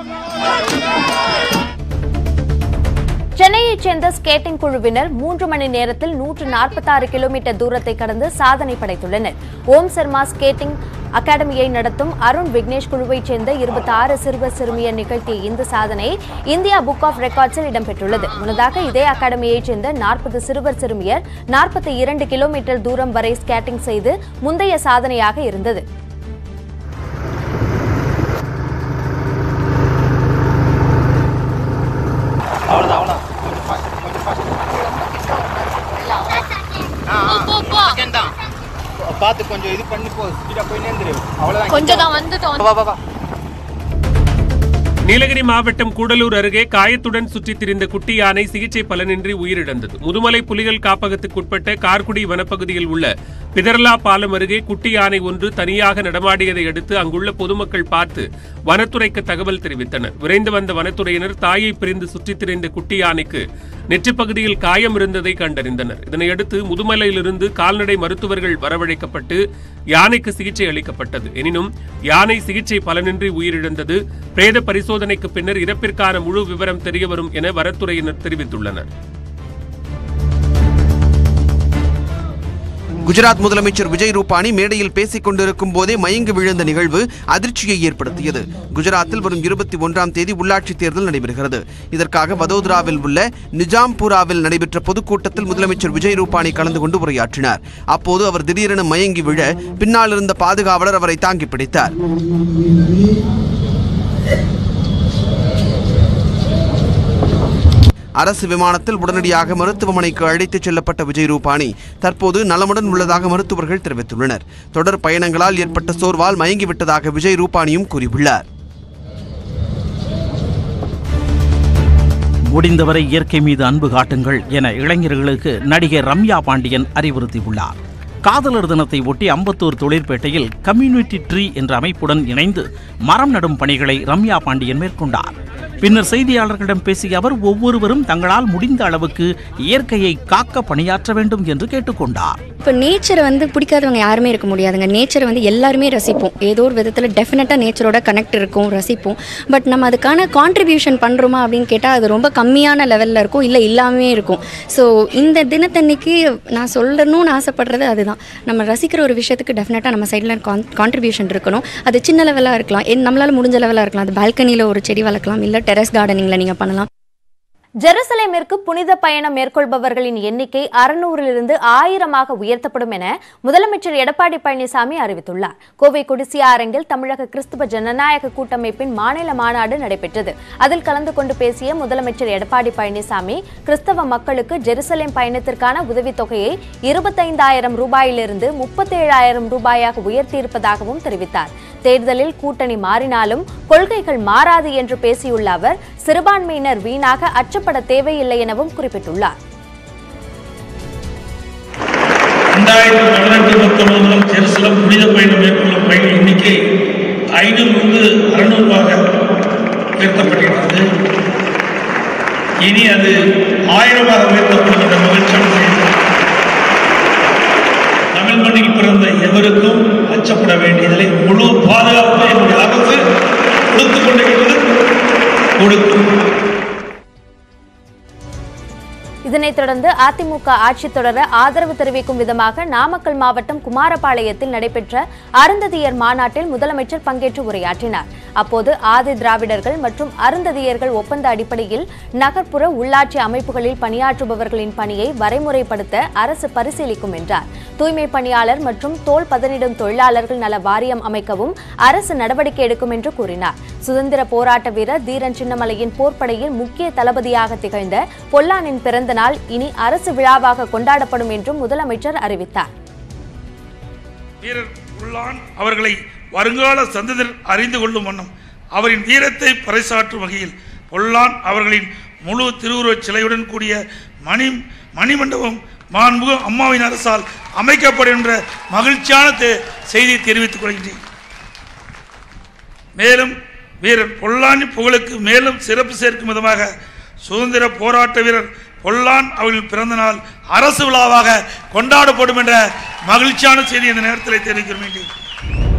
சென்னையைச் சேர்ந்த ஸ்கேட்டிங் குழுவினர் மூன்று மணி நேரத்தில் நூற்று நாற்பத்தாறு கிலோமீட்டர் தூரத்தை கடந்து சாதனை படைத்துள்ளனர் ஓம் சர்மா ஸ்கேட்டிங் அகாடமியை நடத்தும் அருண் விக்னேஷ் குழுவைச் சேர்ந்த இருபத்தி ஆறு சிறுவர் சிறுமியர் நிகழ்த்திய இந்த சாதனை இந்தியா புக் ஆஃப் ரெக்கார்ட்ஸில் இடம்பெற்றுள்ளது முன்னதாக இதே அகாடமியைச் சேர்ந்த நாற்பது சிறுவர் சிறுமியர் நாற்பத்தி இரண்டு கிலோமீட்டர் தூரம் வரை ஸ்கேட்டிங் செய்து முந்தைய சாதனையாக இருந்தது பார்த்து கொஞ்சம் இது பண்ணி போ ஸ்பீடா போய் நேர்ந்துரு அவ்வளவுதான் கொஞ்சம் தான் வந்துட்டோம் வா வா வா நீலகிரி மாவட்டம் கூடலூர் அருகே காயத்துடன் சுற்றித் திரிந்த குட்டி யானை சிகிச்சை பலனின்றி உயிரிழந்தது முதுமலை புலிகள் காப்பகத்துக்குட்பட்ட கார்குடி வனப்பகுதியில் உள்ள பிதர்லா பாலம் அருகே குட்டி யானை ஒன்று தனியாக நடமாடியதை அடுத்து அங்குள்ள பொதுமக்கள் பார்த்து வனத்துறைக்கு தகவல் தெரிவித்தனர் விரைந்து வந்த வனத்துறையினர் தாயை பிரிந்து சுற்றித் திரிந்த குட்டி யானைக்கு நெற்றிப் பகுதியில் காயம் இருந்ததை கண்டறிந்தனர் இதனையடுத்து முதுமலையிலிருந்து கால்நடை மருத்துவர்கள் வரவழைக்கப்பட்டு யானைக்கு சிகிச்சை அளிக்கப்பட்டது எனினும் யானை சிகிச்சை பலனின்றி உயிரிழந்தது பிரேத பரிசோதனைக்கு பின்னர் இறப்பிற்கான முழு விவரம் தெரியவரும் என வனத்துறையினர் தெரிவித்துள்ளனர் குஜராத் முதலமைச்சர் விஜய் ரூபானி மேடையில் பேசிக் கொண்டிருக்கும் போதே மயங்கி விழுந்த நிகழ்வு அதிர்ச்சியை ஏற்படுத்தியது குஜராத்தில் வரும் இருபத்தி ஒன்றாம் தேதி உள்ளாட்சித் தேர்தல் நடைபெறுகிறது இதற்காக வதோதராவில் உள்ள நிஜாம்பூராவில் நடைபெற்ற பொதுக்கூட்டத்தில் முதலமைச்சர் விஜய் ரூபானி கலந்து கொண்டு உரையாற்றினார் அப்போது அவர் திடீரென மயங்கி விழ பின்னால் இருந்த பாதுகாவலர் அவரை தாங்கி பிடித்தார் அரசு விமானத்தில் உடனடியாக மருத்துவமனைக்கு அழைத்துச் செல்லப்பட்ட விஜய் ரூபானி தற்போது நலமுடன் உள்ளதாக மருத்துவர்கள் தெரிவித்துள்ளனர் தொடர் பயணங்களால் ஏற்பட்ட சோர்வால் மயங்கிவிட்டதாக விஜய் ரூபானியும் கூறியுள்ளார் முடிந்தவரை இயற்கை மீது அன்பு காட்டுங்கள் என இளைஞர்களுக்கு நடிகை ரம்யா பாண்டியன் அறிவுறுத்தியுள்ளார் காதலர் தினத்தை ஒட்டி அம்பத்தூர் தொழிற்பேட்டையில் கம்யூனிட்டி ட்ரீ என்ற அமைப்புடன் இணைந்து மரம் நடும் பணிகளை ரம்யா பாண்டியன் மேற்கொண்டார் பின்னர் செய்தியாளர்களிடம் பேசிய அவர் ஒவ்வொருவரும் தங்களால் முடிந்த அளவுக்கு இயற்கையை காக்க பணியாற்ற வேண்டும் என்று கேட்டுக்கொண்டார் இப்போ நேச்சரை வந்து பிடிக்காதவங்க யாருமே இருக்க முடியாதுங்க நேச்சரை வந்து எல்லாருமே ரசிப்போம் ஏதோ ஒரு விதத்தில் டெஃபினட்டாக நேச்சரோட கனெக்ட் இருக்கும் ரசிப்போம் பட் நம்ம அதுக்கான கான்ட்ரிபியூஷன் பண்ணுறோமா அப்படின்னு கேட்டால் அது ரொம்ப கம்மியான லெவலில் இருக்கும் இல்லை இல்லாமே இருக்கும் ஸோ இந்த தினத்தன்னைக்கு நான் சொல்லணும்னு ஆசைப்படுறது அதுதான் நம்ம ரசிக்கிற ஒரு விஷயத்துக்கு டெஃபினட்டாக நம்ம சைடில் கான் கான்ட்ரிபியூஷன் இருக்கணும் அது சின்ன லெவலாக இருக்கலாம் என் நம்மளால் முடிஞ்ச லெவலாக இருக்கலாம் அது பால்கனியில் ஒரு செடி வளர்க்கலாம் இல்லை டெரஸ் கார்டனிங்கில் நீங்கள் பண்ணலாம் ஜெருசலேமிற்கு புனித பயணம் மேற்கொள்பவர்களின் எண்ணிக்கை அறுநூறிலிருந்து ஆயிரமாக உயர்த்தப்படும் என முதலமைச்சர் எடப்பாடி பழனிசாமி அறிவித்துள்ளார் கோவை கொடிசியா அரங்கில் தமிழக கிறிஸ்துவ ஜனநாயக கூட்டமைப்பின் மாநில மாநாடு நடைபெற்றது அதில் கலந்து கொண்டு பேசிய முதலமைச்சர் எடப்பாடி பழனிசாமி கிறிஸ்தவ மக்களுக்கு ஜெருசலேம் பயணத்திற்கான உதவித்தொகையை இருபத்தைந்தாயிரம் ரூபாயிலிருந்து முப்பத்தேழாயிரம் ரூபாயாக உயர்த்தியிருப்பதாகவும் தெரிவித்தார் தேர்தலில் கூட்டணி மாறினாலும் கொள்கைகள் மாறாது என்று பேசியுள்ள அவர் சிறுபான்மையினர் வீணாக அச்சப்பட தேவையில்லை எனவும் குறிப்பிட்டுள்ளார் ரெண்டாயிரத்தி பதினெட்டு பத்தொன்பது முதல் ஜெருசலம் புனித பயணம் மேற்கொள்ளும் பயண எண்ணிக்கை ஐநூறிலிருந்து அறுநூறுவாக உயர்த்தப்பட்டிருக்கிறது இனி அது ஆயிரமாக உயர்த்தப்படும் என்ற மகிழ்ச்சியான செய்தி தமிழ் மண்ணில் பிறந்த எவருக்கும் அச்சப்பட வேண்டியதில்லை முழு பாதுகாப்பு என்னுடைய அரசு கொடுத்துக் கொண்டிருக்கிறது கொடுக்கும் இதனைத் தொடர்ந்து அதிமுக ஆட்சி தொடர ஆதரவு தெரிவிக்கும் விதமாக நாமக்கல் மாவட்டம் குமாரபாளையத்தில் நடைபெற்ற அருந்ததியர் மாநாட்டில் முதலமைச்சர் பங்கேற்று உரையாற்றினார் அப்போது ஆதி திராவிடர்கள் மற்றும் அருந்ததியர்கள் ஒப்பந்த அடிப்படையில் நகர்ப்புற உள்ளாட்சி அமைப்புகளில் பணியாற்றுபவர்களின் பணியை வரைமுறைப்படுத்த அரசு பரிசீலிக்கும் என்றார் தூய்மை பணியாளர் மற்றும் தோல் பதனிடும் தொழிலாளர்கள் நல வாரியம் அமைக்கவும் அரசு நடவடிக்கை எடுக்கும் என்று கூறினார் சுதந்திர போராட்ட வீரர் தீரன் சின்னமலையின் போர்ப்படையில் முக்கிய தளபதியாக திகழ்ந்த பொல்லானின் பிறந்த நாள் இனி அரசு விழாவாக கொண்டாடப்படும் என்றும் முதலமைச்சர் அறிவித்தார் வீரர் உள்ளான் அவர்களை வருங்கால சந்ததியர் அறிந்து கொள்ளும் வண்ணம் அவரின் வீரத்தை பறைசாற்றும் வகையில் பொல்லான் அவர்களின் முழு திருவுருவச் சிலையுடன் கூடிய மணி மணிமண்டபம் மாண்புகு அம்மாவின் அரசால் அமைக்கப்படும் என்ற மகிழ்ச்சியான தெ- செய்தியை தெரிவித்துக் கொள்கின்றேன் மேலும் வீரர் பொல்லானி புகழுக்கு மேலும் சிறப்பு சேர்க்கும் விதமாக சுதந்திர போராட்ட வீரர் பொல்லான் அவர்களின் பிறந்த நாள் அரசு விழாவாக கொண்டாடப்படும் என்ற மகிழ்ச்சியான செய்தி இந்த நேரத்தில் தெரிவிக்க வேண்டியது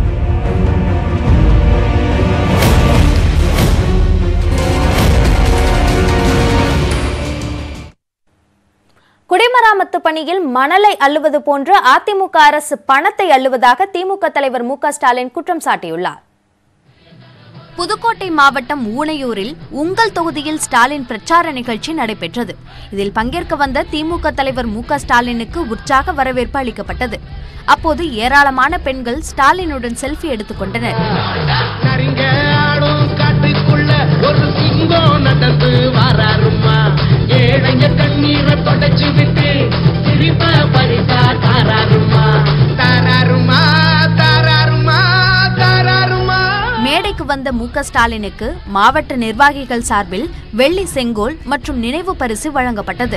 குடிமராமத்து பணியில் மணலை அள்ளுவது போன்று அதிமுக அரசு பணத்தை அள்ளுவதாக திமுக தலைவர் மு க ஸ்டாலின் குற்றம் சாட்டியுள்ளார் புதுக்கோட்டை மாவட்டம் ஊனையூரில் உங்கள் தொகுதியில் ஸ்டாலின் பிரச்சார நிகழ்ச்சி நடைபெற்றது இதில் பங்கேற்க வந்த திமுக தலைவர் மு க ஸ்டாலினுக்கு உற்சாக வரவேற்பு அளிக்கப்பட்டது அப்போது ஏராளமான பெண்கள் ஸ்டாலினுடன் செல்ஃபி எடுத்துக் கொண்டனர் நரிங்க ஆடும் காட்டுக்குள்ள ஒரு சிங்கம் நடந்து வராருமா ஏழைங்க கண்ணீரை தொடச்சு விட்டு சிரிப்ப பரிசா தாராருமா தாராருமா தாராருமா தாராருமா மேடைக்கு வந்த மு க ஸ்டாலினுக்கு மாவட்ட நிர்வாகிகள் சார்பில் வெள்ளி செங்கோல் மற்றும் நினைவு பரிசு வழங்கப்பட்டது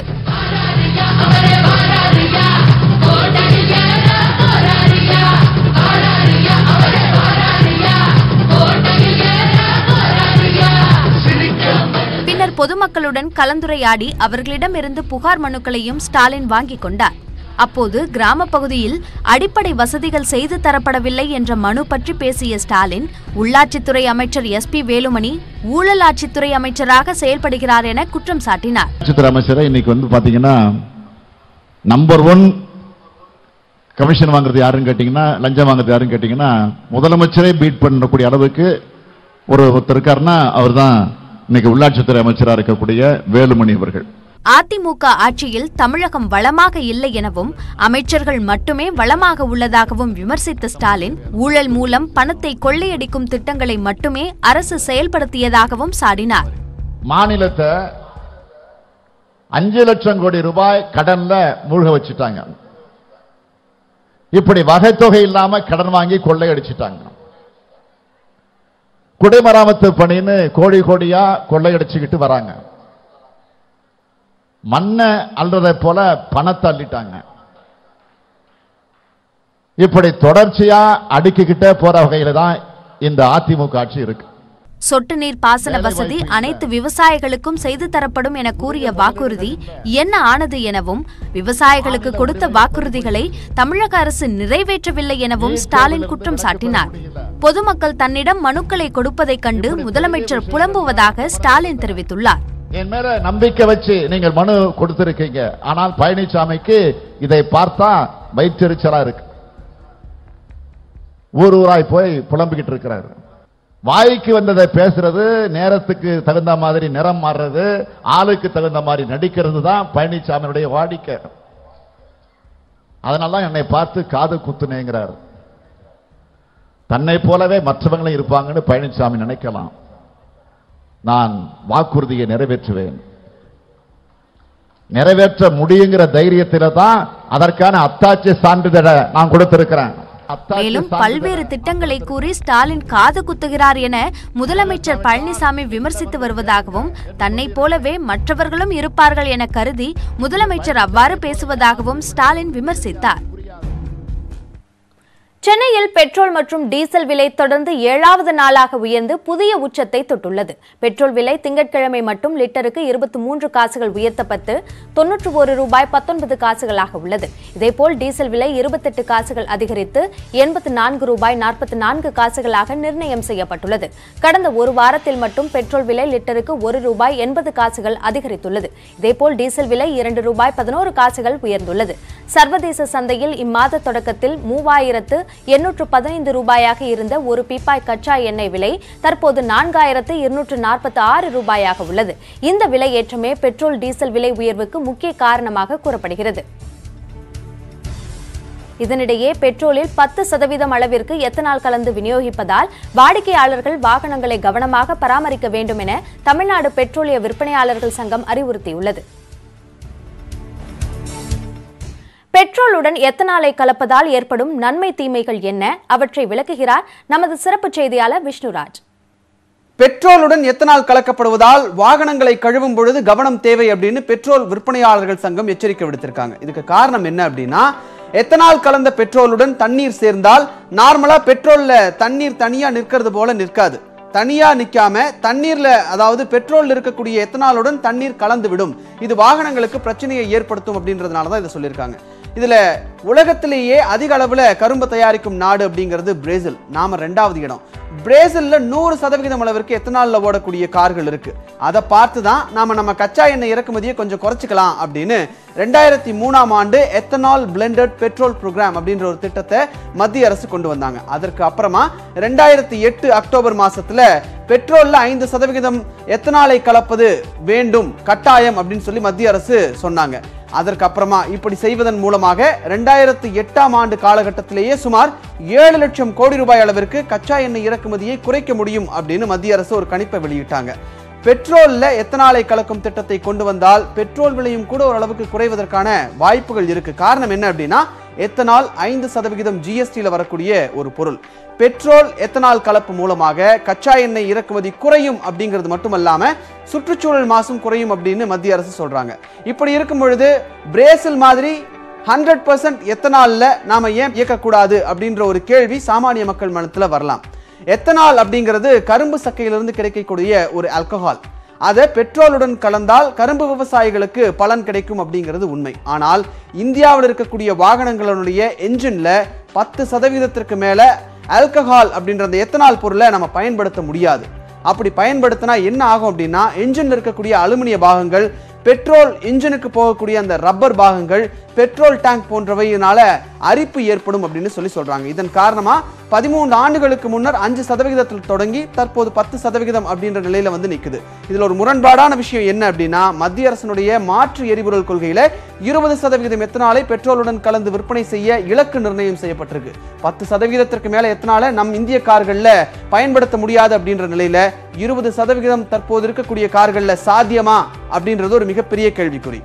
பின்னர் பொதுமக்களுடன் கலந்துரையாடி அவர்களிடமிருந்து புகார் மனுக்களையும் ஸ்டாலின் வாங்கிக் கொண்டார் அப்போது கிராம பகுதியில் அடிப்படை வசதிகள் செய்து தரப்படவில்லை என்ற மனு பற்றி பேசிய ஸ்டாலின் உள்ளாட்சித்துறை அமைச்சர் எஸ் பி வேலுமணி ஊழல் ஆட்சித்துறை அமைச்சராக செயல்படுகிறார் என குற்றம் சாட்டினார் ஆட்சித்துறை அமைச்சரை இன்னைக்கு வந்து பாத்தீங்கன்னா நம்பர் ஒன் கமிஷன் வாங்குறது யாருன்னு கேட்டீங்கன்னா லஞ்சம் வாங்குறது யாருன்னு கேட்டீங்கன்னா முதலமைச்சரே பீட் பண்ணக்கூடிய அளவுக்கு ஒரு ஒருத்தர் இருக்காருன்னா அவர் தான் இன்னைக்கு உள்ளாட்சித்துறை அமைச்சராக இருக்கக்கூடிய வேலுமணி அவர்கள் அதிமுக ஆட்சியில் தமிழகம் வளமாக இல்லை எனவும் அமைச்சர்கள் மட்டுமே வளமாக உள்ளதாகவும் விமர்சித்த ஸ்டாலின் ஊழல் மூலம் பணத்தை கொள்ளையடிக்கும் திட்டங்களை மட்டுமே அரசு செயல்படுத்தியதாகவும் சாடினார் மாநிலத்தை அஞ்சு லட்சம் கோடி ரூபாய் கடன்ல மூழ்க வச்சுட்டாங்க இப்படி வகைத்தொகை இல்லாம கடன் வாங்கி கொள்ளையடிச்சிட்டாங்க குடிமராமத்து பணின்னு கோடி கோடியா கொள்ளையடிச்சுக்கிட்டு வராங்க மண்ணை அல்றதை போல பணத்தை அள்ளிட்டாங்க இப்படி தொடர்ச்சியா அடுக்கிக்கிட்டே போற வகையில தான் இந்த அதிமுக ஆட்சி இருக்கு சொட்டு நீர் பாசன வசதி அனைத்து விவசாயிகளுக்கும் செய்து தரப்படும் என கூறிய வாக்குறுதி என்ன ஆனது எனவும் விவசாயிகளுக்கு கொடுத்த வாக்குறுதிகளை தமிழக அரசு நிறைவேற்றவில்லை எனவும் ஸ்டாலின் குற்றம் சாட்டினார் பொதுமக்கள் தன்னிடம் மனுக்களை கொடுப்பதைக் கண்டு முதலமைச்சர் புலம்புவதாக ஸ்டாலின் தெரிவித்துள்ளார் என் மேல நம்பிக்கை வச்சு நீங்கள் மனு கொடுத்திருக்கீங்க ஆனால் பழனிசாமிக்கு இதை பார்த்தா வயிற்றெரிச்சலா இருக்கு ஊர் ஊராய் போய் புலம்பிக்கிட்டு இருக்கிறாரு வாய்க்கு வந்ததை பேசுறது நேரத்துக்கு தகுந்த மாதிரி நிறம் மாறுறது ஆளுக்கு தகுந்த மாதிரி நடிக்கிறது தான் பழனிசாமியுடைய வாடிக்கை அதனால தான் என்னை பார்த்து காது குத்துனேங்கிறார் தன்னை போலவே மற்றவங்களும் இருப்பாங்கன்னு பழனிசாமி நினைக்கலாம் நான் வாக்குறுதியை நிறைவேற்றுவேன் நிறைவேற்ற முடியுங்கிற தைரியத்தில தான் அதற்கான அத்தாட்சி சான்றிதழை நான் கொடுத்திருக்கிறேன் அத்தாட்சி மேலும் சான்றிதழ் பல்வேறு திட்டங்களை கூறி ஸ்டாலின் காது குத்துகிறார் என முதலமைச்சர் பழனிசாமி விமர்சித்து வருவதாகவும் தன்னைப் போலவே மற்றவர்களும் இருப்பார்கள் என கருதி முதலமைச்சர் அவ்வாறு பேசுவதாகவும் ஸ்டாலின் விமர்சித்தார் சென்னையில் பெட்ரோல் மற்றும் டீசல் விலை தொடர்ந்து ஏழாவது நாளாக உயர்ந்து புதிய உச்சத்தை தொட்டுள்ளது பெட்ரோல் விலை திங்கட்கிழமை மட்டும் லிட்டருக்கு இருபத்தி மூன்று காசுகள் உயர்த்தப்பட்டு தொன்னூற்று ஒரு ரூபாய் பத்தொன்பது காசுகளாக உள்ளது இதேபோல் டீசல் விலை இருபத்தெட்டு காசுகள் அதிகரித்து எண்பத்து நான்கு ரூபாய் நாற்பத்தி நான்கு காசுகளாக நிர்ணயம் செய்யப்பட்டுள்ளது கடந்த ஒரு வாரத்தில் மட்டும் பெட்ரோல் விலை லிட்டருக்கு ஒரு ரூபாய் எண்பது காசுகள் அதிகரித்துள்ளது இதேபோல் டீசல் விலை இரண்டு ரூபாய் பதினோரு காசுகள் உயர்ந்துள்ளது சர்வதேச சந்தையில் இம்மாத தொடக்கத்தில் மூவாயிரத்து எண்ணூற்று பதினைந்து ரூபாயாக இருந்த ஒரு பீப்பாய் கச்சா எண்ணெய் விலை தற்போது நான்காயிரத்து இருநூற்று நாற்பத்தி ஆறு ரூபாயாக உள்ளது இந்த விலை ஏற்றமே பெட்ரோல் டீசல் விலை உயர்வுக்கு முக்கிய காரணமாக கூறப்படுகிறது இதனிடையே பெட்ரோலில் பத்து சதவீதம் அளவிற்கு எத்தனால் கலந்து விநியோகிப்பதால் வாடிக்கையாளர்கள் வாகனங்களை கவனமாக பராமரிக்க வேண்டும் என தமிழ்நாடு பெட்ரோலிய விற்பனையாளர்கள் சங்கம் அறிவுறுத்தியுள்ளது பெட்ரோலுடன் எத்தனாலை கலப்பதால் ஏற்படும் நன்மை தீமைகள் என்ன அவற்றை விளக்குகிறார் நமது சிறப்பு செய்தியாளர் விஷ்ணுராஜ் பெட்ரோலுடன் எத்தனால் கலக்கப்படுவதால் வாகனங்களை கழுவும் பொழுது கவனம் தேவை அப்படின்னு பெட்ரோல் விற்பனையாளர்கள் சங்கம் எச்சரிக்கை விடுத்திருக்காங்க இதுக்கு காரணம் என்ன அப்படின்னா எத்தனால் கலந்த பெட்ரோலுடன் தண்ணீர் சேர்ந்தால் நார்மலா பெட்ரோல்ல தண்ணீர் தனியா நிற்கிறது போல நிற்காது தனியா நிக்காம தண்ணீர்ல அதாவது பெட்ரோல்ல இருக்கக்கூடிய எத்தனாலுடன் தண்ணீர் கலந்து விடும் இது வாகனங்களுக்கு பிரச்சனையை ஏற்படுத்தும் அப்படின்றதுனால தான் இதை சொல்லியிருக்காங்க இதுல உலகத்திலேயே அதிக அளவுல கரும்பு தயாரிக்கும் நாடு அப்படிங்கிறது பிரேசில் நாம ரெண்டாவது இடம் பிரேசில்ல நூறு சதவிகிதம் அளவிற்கு எத்தனால்ல ஓடக்கூடிய கார்கள் இருக்கு அதை பார்த்து தான் நாம நம்ம கச்சா எண்ணெய் இறக்குமதியை கொஞ்சம் குறைச்சிக்கலாம் அப்படின்னு ரெண்டாயிரத்தி மூணாம் ஆண்டு எத்தனால் பிளெண்டட் பெட்ரோல் ப்ரோக்ராம் அப்படின்ற ஒரு திட்டத்தை மத்திய அரசு கொண்டு வந்தாங்க அதற்கு அப்புறமா ரெண்டாயிரத்தி எட்டு அக்டோபர் மாசத்துல பெட்ரோல்ல ஐந்து சதவிகிதம் எத்தனாலை கலப்பது வேண்டும் கட்டாயம் அப்படின்னு சொல்லி மத்திய அரசு சொன்னாங்க அதற்கு அப்புறமா இப்படி செய்வதன் மூலமாக ரெண்டாயிரத்தி எட்டாம் ஆண்டு காலகட்டத்திலேயே சுமார் ஏழு லட்சம் கோடி ரூபாய் அளவிற்கு கச்சா எண்ணெய் இறக்குமதியை குறைக்க முடியும் அப்படின்னு மத்திய அரசு ஒரு கணிப்பை வெளியிட்டாங்க பெட்ரோல்ல எத்தனாலை கலக்கும் திட்டத்தை கொண்டு வந்தால் பெட்ரோல் விலையும் கூட ஓரளவுக்கு குறைவதற்கான வாய்ப்புகள் இருக்கு காரணம் என்ன அப்படின்னா எத்தனால் ஐந்து சதவிகிதம் ஜிஎஸ்டியில் வரக்கூடிய ஒரு பொருள் பெட்ரோல் எத்தனால் கலப்பு மூலமாக கச்சா எண்ணெய் இறக்குமதி குறையும் அப்படிங்கிறது மட்டுமல்லாம சுற்றுச்சூழல் மாசும் குறையும் அப்படின்னு மத்திய அரசு சொல்றாங்க இப்படி இருக்கும் பொழுது பிரேசில் மாதிரி ஹண்ட்ரட் பர்சன்ட் எத்தனால்ல நாம ஏன் இயக்கக்கூடாது அப்படின்ற ஒரு கேள்வி சாமானிய மக்கள் மனத்துல வரலாம் எத்தனால் அப்படிங்கிறது கரும்பு சக்கையிலிருந்து கிடைக்கக்கூடிய ஒரு ஆல்கஹால் அதை பெட்ரோலுடன் கலந்தால் கரும்பு விவசாயிகளுக்கு பலன் கிடைக்கும் அப்படிங்கிறது உண்மை ஆனால் இந்தியாவில் இருக்கக்கூடிய வாகனங்களுடைய என்ஜின்ல பத்து சதவீதத்திற்கு மேல ஆல்கஹால் அப்படின்ற அந்த எத்தனால் பொருளை நம்ம பயன்படுத்த முடியாது அப்படி பயன்படுத்தினா என்ன ஆகும் அப்படின்னா என்ஜின்ல இருக்கக்கூடிய அலுமினிய பாகங்கள் பெட்ரோல் இன்ஜினுக்கு போகக்கூடிய அந்த ரப்பர் பாகங்கள் பெட்ரோல் டேங்க் போன்றவையினால அரிப்பு ஏற்படும் அப்படின்னு சொல்லி சொல்றாங்க இதன் காரணமா பதிமூன்று ஆண்டுகளுக்கு முன்னர் அஞ்சு சதவிகிதத்தில் தொடங்கி தற்போது பத்து சதவிகிதம் அப்படின்ற நிலையில வந்து நிக்குது இதுல ஒரு முரண்பாடான விஷயம் என்ன அப்படின்னா மத்திய அரசினுடைய மாற்று எரிபொருள் கொள்கையில இருபது சதவிகிதம் எத்தனாலை பெட்ரோலுடன் கலந்து விற்பனை செய்ய இலக்கு நிர்ணயம் செய்யப்பட்டிருக்கு பத்து சதவிகிதத்திற்கு மேல எத்தனால நம் இந்திய கார்கள்ல பயன்படுத்த முடியாது அப்படின்ற நிலையில இருபது சதவிகிதம் தற்போது இருக்கக்கூடிய கார்கள்ல சாத்தியமா அப்படின்றது ஒரு மிகப்பெரிய கேள்விக்குறி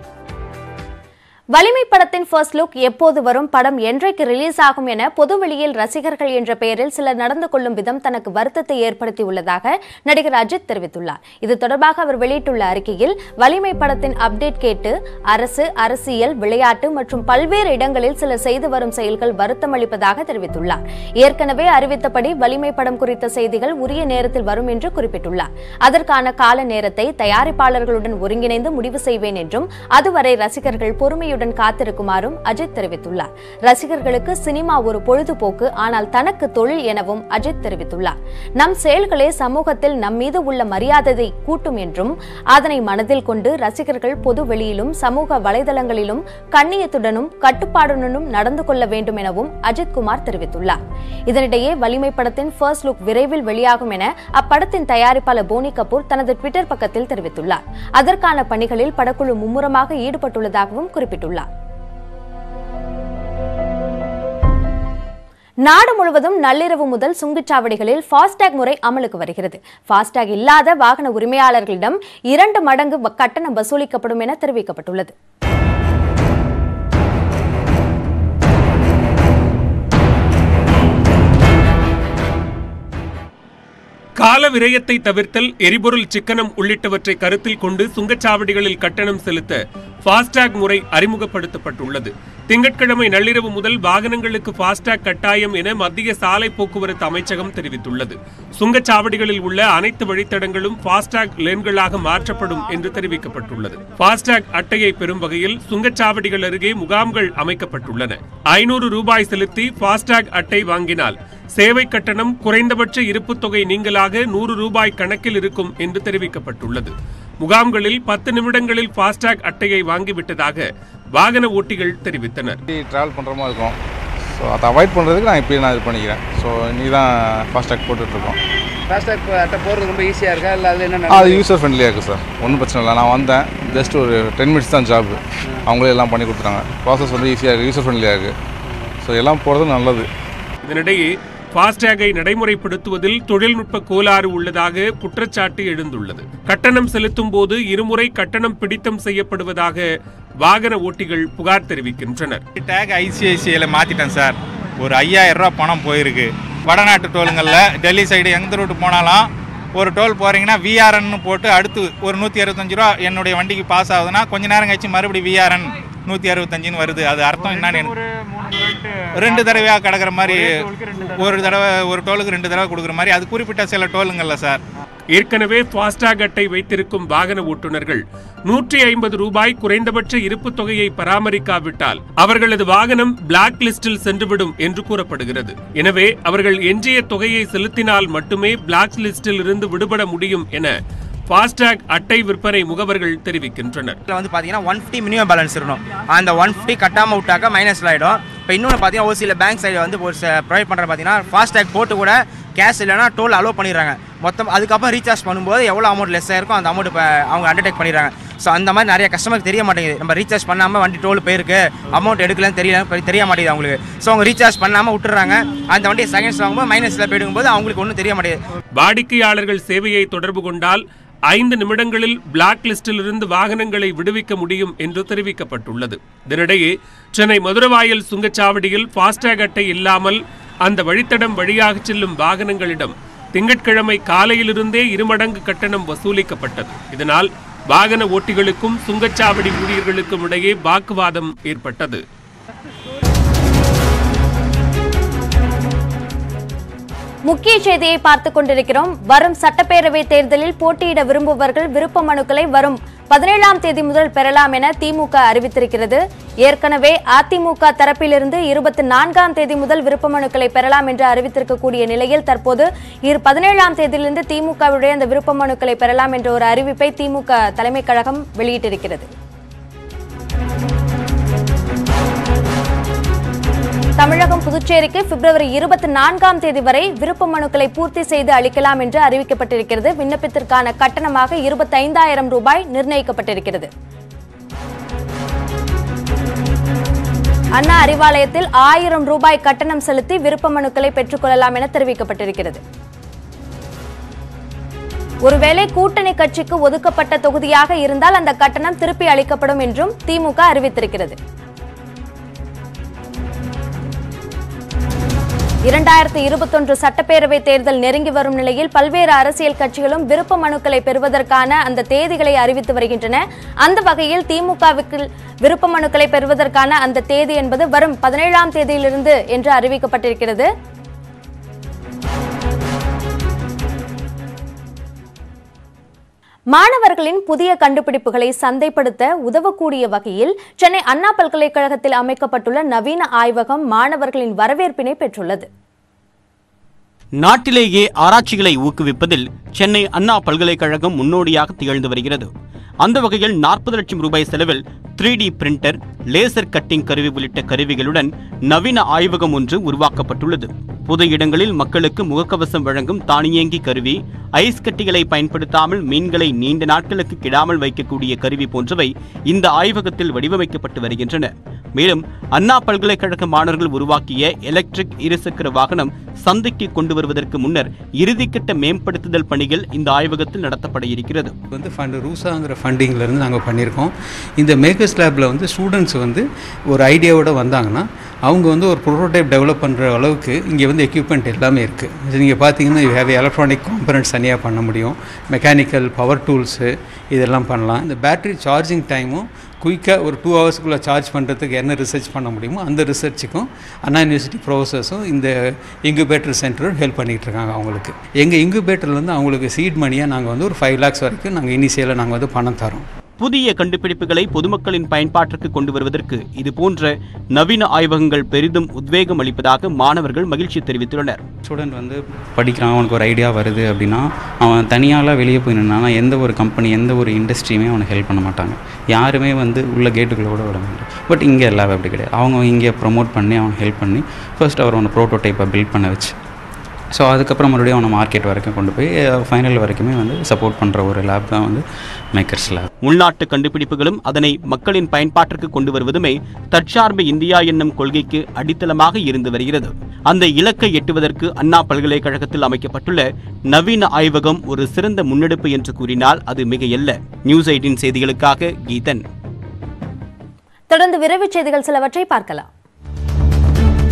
வலிமை படத்தின் ஃபர்ஸ்ட் லுக் எப்போது வரும் படம் என்றைக்கு ரிலீஸ் ஆகும் என பொதுவெளியில் ரசிகர்கள் என்ற பெயரில் சிலர் நடந்து கொள்ளும் விதம் தனக்கு வருத்தத்தை ஏற்படுத்தியுள்ளதாக நடிகர் அஜித் தெரிவித்துள்ளார் இது தொடர்பாக அவர் வெளியிட்டுள்ள அறிக்கையில் வலிமை படத்தின் அப்டேட் கேட்டு அரசு அரசியல் விளையாட்டு மற்றும் பல்வேறு இடங்களில் சிலர் செய்து வரும் செயல்கள் வருத்தமளிப்பதாக தெரிவித்துள்ளார் ஏற்கனவே அறிவித்தபடி வலிமை படம் குறித்த செய்திகள் உரிய நேரத்தில் வரும் என்று குறிப்பிட்டுள்ளார் அதற்கான கால நேரத்தை தயாரிப்பாளர்களுடன் ஒருங்கிணைந்து முடிவு செய்வேன் என்றும் அதுவரை ரசிகர்கள் பொறுமையுடன் ஆவலுடன் காத்திருக்குமாறும் அஜித் தெரிவித்துள்ளார் ரசிகர்களுக்கு சினிமா ஒரு பொழுதுபோக்கு ஆனால் தனக்கு தொழில் எனவும் அஜித் தெரிவித்துள்ளார் நம் செயல்களே சமூகத்தில் நம் மீது உள்ள மரியாதையை கூட்டும் என்றும் அதனை மனதில் கொண்டு ரசிகர்கள் பொது வெளியிலும் சமூக வலைதளங்களிலும் கண்ணியத்துடனும் கட்டுப்பாடுடனும் நடந்து கொள்ள வேண்டும் எனவும் அஜித் குமார் தெரிவித்துள்ளார் இதனிடையே வலிமை படத்தின் ஃபர்ஸ்ட் லுக் விரைவில் வெளியாகும் என அப்படத்தின் தயாரிப்பாளர் போனி கபூர் தனது ட்விட்டர் பக்கத்தில் தெரிவித்துள்ளார் அதற்கான பணிகளில் படக்குழு மும்முரமாக ஈடுபட்டுள்ளதாகவும் குறிப்பிட்டுள்ளார் நாடு முழுவதும் நள்ளிரவு முதல் சுங்கச்சாவடிகளில் ஃபாஸ்டேக் முறை அமலுக்கு வருகிறது ஃபாஸ்டேக் இல்லாத வாகன உரிமையாளர்களிடம் இரண்டு மடங்கு வ- கட்டணம் வசூலிக்கப்படும் என தெரிவிக்கப்பட்டுள்ளது கால விரயத்தை தவிர்த்தல் எரிபொருள் சிக்கனம் உள்ளிட்டவற்றை கருத்தில் கொண்டு சுங்கச்சாவடிகளில் கட்டணம் செலுத்த ஃபாஸ்டேக் முறை அறிமுகப்படுத்தப்பட்டுள்ளது திங்கட்கிழமை நள்ளிரவு முதல் வாகனங்களுக்கு ஃபாஸ்டேக் கட்டாயம் என மத்திய சாலை போக்குவரத்து அமைச்சகம் தெரிவித்துள்ளது சுங்கச்சாவடிகளில் உள்ள அனைத்து வழித்தடங்களும் ஃபாஸ்டேக் லேன்களாக மாற்றப்படும் என்று தெரிவிக்கப்பட்டுள்ளது ஃபாஸ்டேக் அட்டையை பெறும் வகையில் சுங்கச்சாவடிகள் அருகே முகாம்கள் அமைக்கப்பட்டுள்ளன ஐநூறு ரூபாய் செலுத்தி ஃபாஸ்டேக் அட்டை வாங்கினால் சேவை கட்டணம் குறைந்தபட்ச இருப்புத் தொகை நீங்களாக நூறு ரூபாய் கணக்கில் இருக்கும் என்று தெரிவிக்கப்பட்டுள்ளது முகாம்களில் பத்து நிமிடங்களில் ஃபாஸ்டேக் அட்டையை வாங்கிவிட்டதாக வாகன ஓட்டிகள் தெரிவித்தனர் ட்ராவல் பண்ணுற மாதிரி இருக்கும் ஸோ அதை அவாய்ட் பண்ணுறதுக்கு நான் இப்படி நான் இது பண்ணிக்கிறேன் ஸோ இன்னைக்கு தான் ஃபாஸ்டாக் போட்டுட்ருக்கோம் ஃபாஸ்டாக் அட்டை போடுறது ரொம்ப ஈஸியாக இருக்கா இல்லை அதில் என்ன அது யூசர் ஃப்ரெண்ட்லியாக இருக்குது சார் ஒன்றும் பிரச்சனை இல்லை நான் வந்தேன் ஜஸ்ட் ஒரு டென் மினிட்ஸ் தான் ஜாப் அவங்களே எல்லாம் பண்ணி கொடுத்துட்டாங்க ப்ராசஸ் வந்து ஈஸியாக இருக்குது யூசர் ஃப்ரெண்ட்லியாக இருக்குது ஸோ எல்லாம் போகிறது நல்லது இதனிடையே ஃபாஸ்டேகை நடைமுறைப்படுத்துவதில் தொழில்நுட்ப கோளாறு உள்ளதாக குற்றச்சாட்டு எழுந்துள்ளது கட்டணம் செலுத்தும் போது இருமுறை கட்டணம் பிடித்தம் செய்யப்படுவதாக வாகன ஓட்டிகள் புகார் தெரிவிக்கின்றனர் டேக் ஐசிஐசிஐல மாற்றிட்டேன் சார் ஒரு ஐயாயிரம் ரூபா பணம் போயிருக்கு வடநாட்டு டோலுங்களில் டெல்லி சைடு எந்த ரூட்டு போனாலும் ஒரு டோல் போகிறீங்கன்னா விஆர்என்னு போட்டு அடுத்து ஒரு நூற்றி அறுபத்தஞ்சு ரூபா என்னுடைய வண்டிக்கு பாஸ் ஆகுதுன்னா கொஞ்ச நேரம் கழிச்சு மறுபடியும் விஆர்என் நூற்றி அறுபத்தஞ்சுன்னு வருது அது அர்த்தம் என்னன்னு எனக்கு ரெண்டு தடவையாக கிடக்கிற மாதிரி ஒரு தடவை ஒரு டோலுக்கு ரெண்டு தடவை கொடுக்குற மாதிரி அது குறிப்பிட்ட சில டோலுங்கள்ல சார் ஏற்கனவே ஃபாஸ்டாக் அட்டை வைத்திருக்கும் வாகன ஓட்டுநர்கள் நூற்றி ஐம்பது ரூபாய் குறைந்தபட்ச இருப்பு தொகையை பராமரிக்காவிட்டால் அவர்களது வாகனம் பிளாக் லிஸ்டில் சென்றுவிடும் என்று கூறப்படுகிறது எனவே அவர்கள் எஞ்சிய தொகையை செலுத்தினால் மட்டுமே பிளாக் லிஸ்டில் இருந்து விடுபட முடியும் என ஃபாஸ்டாக் அட்டை விற்பனை முகவர்கள் தெரிவிக்கின்றனர் இதில் வந்து பார்த்தீங்கன்னா ஒன் ஃபிஃப்டி மினிமம் பேலன்ஸ் இருக்கணும் அந்த ஒன் ஃபிஃப்டி கட்டாமல் விட்டாக்கா மைனஸில் ஆகிடும் இப்போ இன்னொன்று பார்த்தீங்கன்னா ஒரு சில பேங்க் சைடு வந்து ஒரு ப்ரொவைட் பண்ணுற பார்த்தீங்கன்னா ஃபாஸ்டாக் போட்டு கூட கேஷ் இல்லைனா டோல் அலோவ் பண்ணிடுறாங்க மொத்தம் அதுக்கப்புறம் ரீசார்ஜ் பண்ணும்போது எவ்வளோ அமௌண்ட் லெஸ்ஸாக இருக்கும் அந்த அமௌண்ட் இப்போ அவங்க அண்டர்டேக் பண்ணிடுறாங்க ஸோ அந்த மாதிரி நிறைய கஸ்டமருக்கு தெரிய மாட்டேங்குது நம்ம ரீசார்ஜ் பண்ணாமல் வண்டி டோல் போயிருக்கு அமௌண்ட் எடுக்கலன்னு தெரியல தெரிய மாட்டேங்குது அவங்களுக்கு ஸோ அவங்க ரீசார்ஜ் பண்ணாமல் விட்டுறாங்க அந்த வண்டியை செகண்ட்ஸ் வாங்கும்போது மைனஸில் போயிடும்போது அவங்களுக்கு ஒன்றும் தெரிய மாட்டேங்குது வாடிக்கையாளர்கள் சேவையை தொடர்பு கொண்டால் ஐந்து நிமிடங்களில் பிளாக் லிஸ்டில் இருந்து வாகனங்களை விடுவிக்க முடியும் என்று தெரிவிக்கப்பட்டுள்ளது இதனிடையே சென்னை மதுரவாயல் சுங்கச்சாவடியில் ஃபாஸ்டாக் அட்டை இல்லாமல் அந்த வழித்தடம் வழியாக செல்லும் வாகனங்களிடம் திங்கட்கிழமை காலையிலிருந்தே இருமடங்கு கட்டணம் வசூலிக்கப்பட்டது இதனால் வாகன ஓட்டிகளுக்கும் சுங்கச்சாவடி ஊழியர்களுக்கும் இடையே வாக்குவாதம் ஏற்பட்டது முக்கிய செய்தியை பார்த்துக் கொண்டிருக்கிறோம் வரும் சட்டப்பேரவை தேர்தலில் போட்டியிட விரும்புபவர்கள் விருப்ப மனுக்களை வரும் பதினேழாம் தேதி முதல் பெறலாம் என திமுக அறிவித்திருக்கிறது ஏற்கனவே அதிமுக தரப்பிலிருந்து இருபத்தி நான்காம் தேதி முதல் விருப்ப மனுக்களை பெறலாம் என்று அறிவித்திருக்கக்கூடிய நிலையில் தற்போது இரு பதினேழாம் தேதியிலிருந்து திமுகவுடைய அந்த விருப்ப மனுக்களை பெறலாம் என்ற ஒரு அறிவிப்பை திமுக தலைமை கழகம் வெளியிட்டிருக்கிறது தமிழகம் புதுச்சேரிக்கு பிப்ரவரி இருபத்தி நான்காம் தேதி வரை விருப்ப மனுக்களை பூர்த்தி செய்து அளிக்கலாம் என்று அறிவிக்கப்பட்டிருக்கிறது விண்ணப்பத்திற்கான கட்டணமாக இருபத்தைந்தாயிரம் ரூபாய் நிர்ணயிக்கப்பட்டிருக்கிறது அண்ணா அறிவாலயத்தில் ஆயிரம் ரூபாய் கட்டணம் செலுத்தி விருப்ப மனுக்களை பெற்றுக்கொள்ளலாம் என தெரிவிக்கப்பட்டிருக்கிறது ஒருவேளை கூட்டணி கட்சிக்கு ஒதுக்கப்பட்ட தொகுதியாக இருந்தால் அந்த கட்டணம் திருப்பி அளிக்கப்படும் என்றும் திமுக அறிவித்திருக்கிறது இரண்டாயிரத்தி இருபத்தொன்று சட்டப்பேரவை தேர்தல் நெருங்கி வரும் நிலையில் பல்வேறு அரசியல் கட்சிகளும் விருப்ப மனுக்களை பெறுவதற்கான அந்த தேதிகளை அறிவித்து வருகின்றன அந்த வகையில் திமுகவுக்கு விருப்ப மனுக்களை பெறுவதற்கான அந்த தேதி என்பது வரும் பதினேழாம் தேதியிலிருந்து என்று அறிவிக்கப்பட்டிருக்கிறது மாணவர்களின் புதிய கண்டுபிடிப்புகளை சந்தைப்படுத்த உதவக்கூடிய வகையில் சென்னை அண்ணா பல்கலைக்கழகத்தில் அமைக்கப்பட்டுள்ள நவீன ஆய்வகம் மாணவர்களின் வரவேற்பினை பெற்றுள்ளது நாட்டிலேயே ஆராய்ச்சிகளை ஊக்குவிப்பதில் சென்னை அண்ணா பல்கலைக்கழகம் முன்னோடியாக திகழ்ந்து வருகிறது அந்த வகையில் நாற்பது லட்சம் ரூபாய் செலவில் three D printer laser cutting கருவி உள்ளிட்ட கருவிகளுடன் நவீன ஆய்வகம் ஒன்று உருவாக்கப்பட்டுள்ளது பொது இடங்களில் மக்களுக்கு முகக்கவசம் வழங்கும் தானியங்கி கருவி ஐஸ் கட்டிகளை பயன்படுத்தாமல் மீன்களை நீண்ட நாட்களுக்கு கிடாமல் வைக்கக்கூடிய கருவி போன்றவை இந்த ஆய்வகத்தில் வடிவமைக்கப்பட்டு வருகின்றன மேலும் அண்ணா பல்கலைக்கழக மாணவர்கள் உருவாக்கிய எலக்ட்ரிக் இருசக்கர வாகனம் சந்தைக்கு கொண்டு வருவதற்கு முன்னர் இறுதிக்கட்ட மேம்படுத்துதல் பணிகள் இந்த ஆய்வகத்தில் நடத்தப்பட இருக்கிறது வந்து ஃபண்ட் ரூசாங்கிற ஃபண்டிங்லேருந்து நாங்கள் பண்ணியிருக்கோம் இந்த மேக்கர்ஸ் லேபில் வந்து ஸ்டூடெண்ட்ஸ் வந்து ஒரு ஐடியாவோட வந்தாங்கன்னா அவங்க வந்து ஒரு ப்ரோட்டோடைப் டெவலப் பண்ணுற அளவுக்கு இங்கே வந்து எக்யூப்மெண்ட் எல்லாமே இருக்குது நீங்கள் பார்த்தீங்கன்னா யூ ஹேவ் எலக்ட்ரானிக் காம்பனன்ட்ஸ் தனியாக பண்ண முடியும் மெக்கானிக்கல் பவர் டூல்ஸு இதெல்லாம் பண்ணலாம் இந்த பேட்டரி சார்ஜிங் டைமும் குயிக்காக ஒரு டூ ஹவர்ஸ்க்குள்ளே சார்ஜ் பண்ணுறதுக்கு என்ன ரிசர்ச் பண்ண முடியுமோ அந்த ரிசர்ச்சுக்கும் அண்ணா யூனிவர்சிட்டி ப்ரொஃபஸர்ஸும் இந்த இன்குபேட்டர் சென்டரும் ஹெல்ப் பண்ணிகிட்டு இருக்காங்க அவங்களுக்கு எங்கள் இன்குபேட்டர்லேருந்து அவங்களுக்கு சீட் மணியாக நாங்கள் வந்து ஒரு ஃபைவ் லேக்ஸ் வரைக்கும் நாங்கள் இனிஷியலாக நாங்கள் வந்து பணம் தரோம் புதிய கண்டுபிடிப்புகளை பொதுமக்களின் பயன்பாட்டிற்கு கொண்டு வருவதற்கு இது போன்ற நவீன ஆய்வகங்கள் பெரிதும் உத்வேகம் அளிப்பதாக மாணவர்கள் மகிழ்ச்சி தெரிவித்துள்ளனர் ஸ்டூடெண்ட் வந்து படிக்கிறான் அவனுக்கு ஒரு ஐடியா வருது அப்படின்னா அவன் தனியாலாம் வெளியே போய் நின்னானா எந்த ஒரு கம்பெனி எந்த ஒரு இண்டஸ்ட்ரியுமே அவனுக்கு ஹெல்ப் பண்ண மாட்டாங்க யாருமே வந்து உள்ள கேட்டுக்குள்ளே கூட விட மாட்டாங்க பட் இங்கே எல்லாம் அப்படி கிடையாது அவங்க இங்கே ப்ரொமோட் பண்ணி அவன் ஹெல்ப் பண்ணி ஃபர்ஸ்ட் அவர் அவனை ப்ரோட்டோடைப்பை பில்ட் பண்ண வச்சு ஸோ அதுக்கப்புறம் மறுபடியும் அவனை மார்க்கெட் வரைக்கும் கொண்டு போய் ஃபைனல் வரைக்குமே வந்து சப்போர்ட் பண்ணுற ஒரு லேப் தான் வந்து மேக்கர்ஸ் லேப் உள்நாட்டு கண்டுபிடிப்புகளும் அதனை மக்களின் பயன்பாட்டிற்கு கொண்டு வருவதுமே தற்சார்பு இந்தியா என்னும் கொள்கைக்கு அடித்தளமாக இருந்து வருகிறது அந்த இலக்கை எட்டுவதற்கு அண்ணா பல்கலைக்கழகத்தில் அமைக்கப்பட்டுள்ள நவீன ஆய்வகம் ஒரு சிறந்த முன்னெடுப்பு என்று கூறினால் அது மிகையல்ல நியூஸ் எயிட்டின் செய்திகளுக்காக கீதன் தொடர்ந்து விரைவுச் செய்திகள் சிலவற்றை பார்க்கலாம்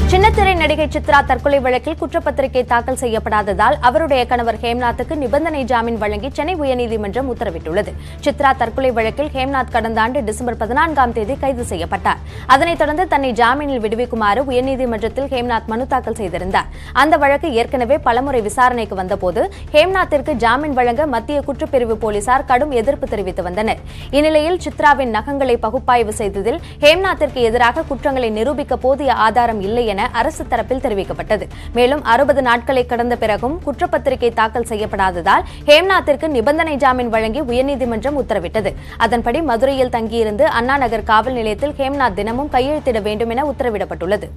சின்னத்திரை நடிகை சித்ரா தற்கொலை வழக்கில் குற்றப்பத்திரிகை தாக்கல் செய்யப்படாததால் அவருடைய கணவர் ஹேம்நாத்துக்கு நிபந்தனை ஜாமீன் வழங்கி சென்னை உயர்நீதிமன்றம் உத்தரவிட்டுள்ளது சித்ரா தற்கொலை வழக்கில் ஹேம்நாத் கடந்த ஆண்டு டிசம்பர் பதினான்காம் தேதி கைது செய்யப்பட்டார் அதனைத் தொடர்ந்து தன்னை ஜாமீனில் விடுவிக்குமாறு உயர்நீதிமன்றத்தில் ஹேம்நாத் மனு தாக்கல் செய்திருந்தார் அந்த வழக்கு ஏற்கனவே பலமுறை விசாரணைக்கு வந்தபோது ஹேம்நாத்திற்கு ஜாமீன் வழங்க மத்திய குற்றப்பிரிவு போலீசார் கடும் எதிர்ப்பு தெரிவித்து வந்தனர் இந்நிலையில் சித்ராவின் நகங்களை பகுப்பாய்வு செய்ததில் ஹேம்நாத்திற்கு எதிராக குற்றங்களை நிரூபிக்க போதிய ஆதாரம் இல்லை என அரசு தரப்பில் தெரிவிக்கப்பட்டது மேலும் அறுபது நாட்களை கடந்த பிறகும் குற்றப்பத்திரிகை தாக்கல் செய்யப்படாததால் ஹேம்நாத்திற்கு நிபந்தனை ஜாமீன் வழங்கி உயர்நீதிமன்றம் உத்தரவிட்டது அதன்படி மதுரையில் தங்கியிருந்து அண்ணா நகர் காவல் நிலையத்தில் ஹேம்நாத் தினமும் கையெழுத்திட வேண்டும் என உத்தரவிடப்பட்டுள்ளது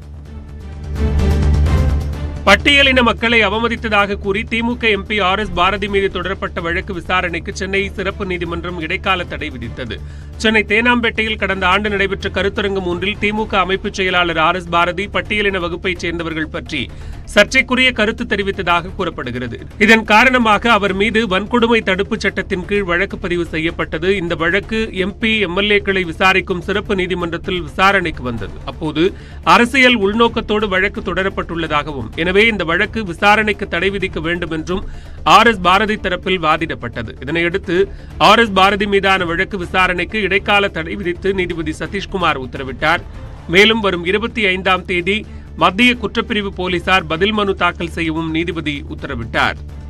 பட்டியலின மக்களை அவமதித்ததாக கூறி DMK MP R S Bharathi மீது தொடரப்பட்ட வழக்கு விசாரணைக்கு சென்னை சிறப்பு நீதிமன்றம் இடைக்கால தடை விதித்தது சென்னை தேனாம்பேட்டையில் கடந்த ஆண்டு நடைபெற்ற கருத்தரங்கம் ஒன்றில் திமுக அமைப்பு செயலாளர் ஆர் எஸ் பாரதி பட்டியலின வகுப்பைச் சேர்ந்தவர்கள் பற்றி சர்ச்சைக்குரிய கருத்து தெரிவித்ததாக கூறப்படுகிறது இதன் காரணமாக அவர் மீது வன்கொடுமை தடுப்புச் சட்டத்தின் கீழ் வழக்கு பதிவு செய்யப்பட்டது இந்த வழக்கு எம்பி எம்எல்ஏக்களை விசாரிக்கும் சிறப்பு நீதிமன்றத்தில் விசாரணைக்கு வந்தது அப்போது அரசியல் உள்நோக்கத்தோடு வழக்கு தொடரப்பட்டுள்ளதாகவும் எனவே இந்த வழக்கு விசாரணைக்கு தடை விதிக்க வேண்டும் என்றும் ஆர் எஸ் பாரதி தரப்பில் வாதிடப்பட்டது இதனையடுத்து ஆர் எஸ் பாரதி மீதான வழக்கு விசாரணைக்கு இடைக்கால தடை விதித்து நீதிபதி சதீஷ்குமார் உத்தரவிட்டார் மேலும் வரும் இருபத்தி ஐந்தாம் தேதி மத்திய குற்றப்பிரிவு போலீசார் பதில் மனு தாக்கல் செய்யவும் நீதிபதி உத்தரவிட்டார்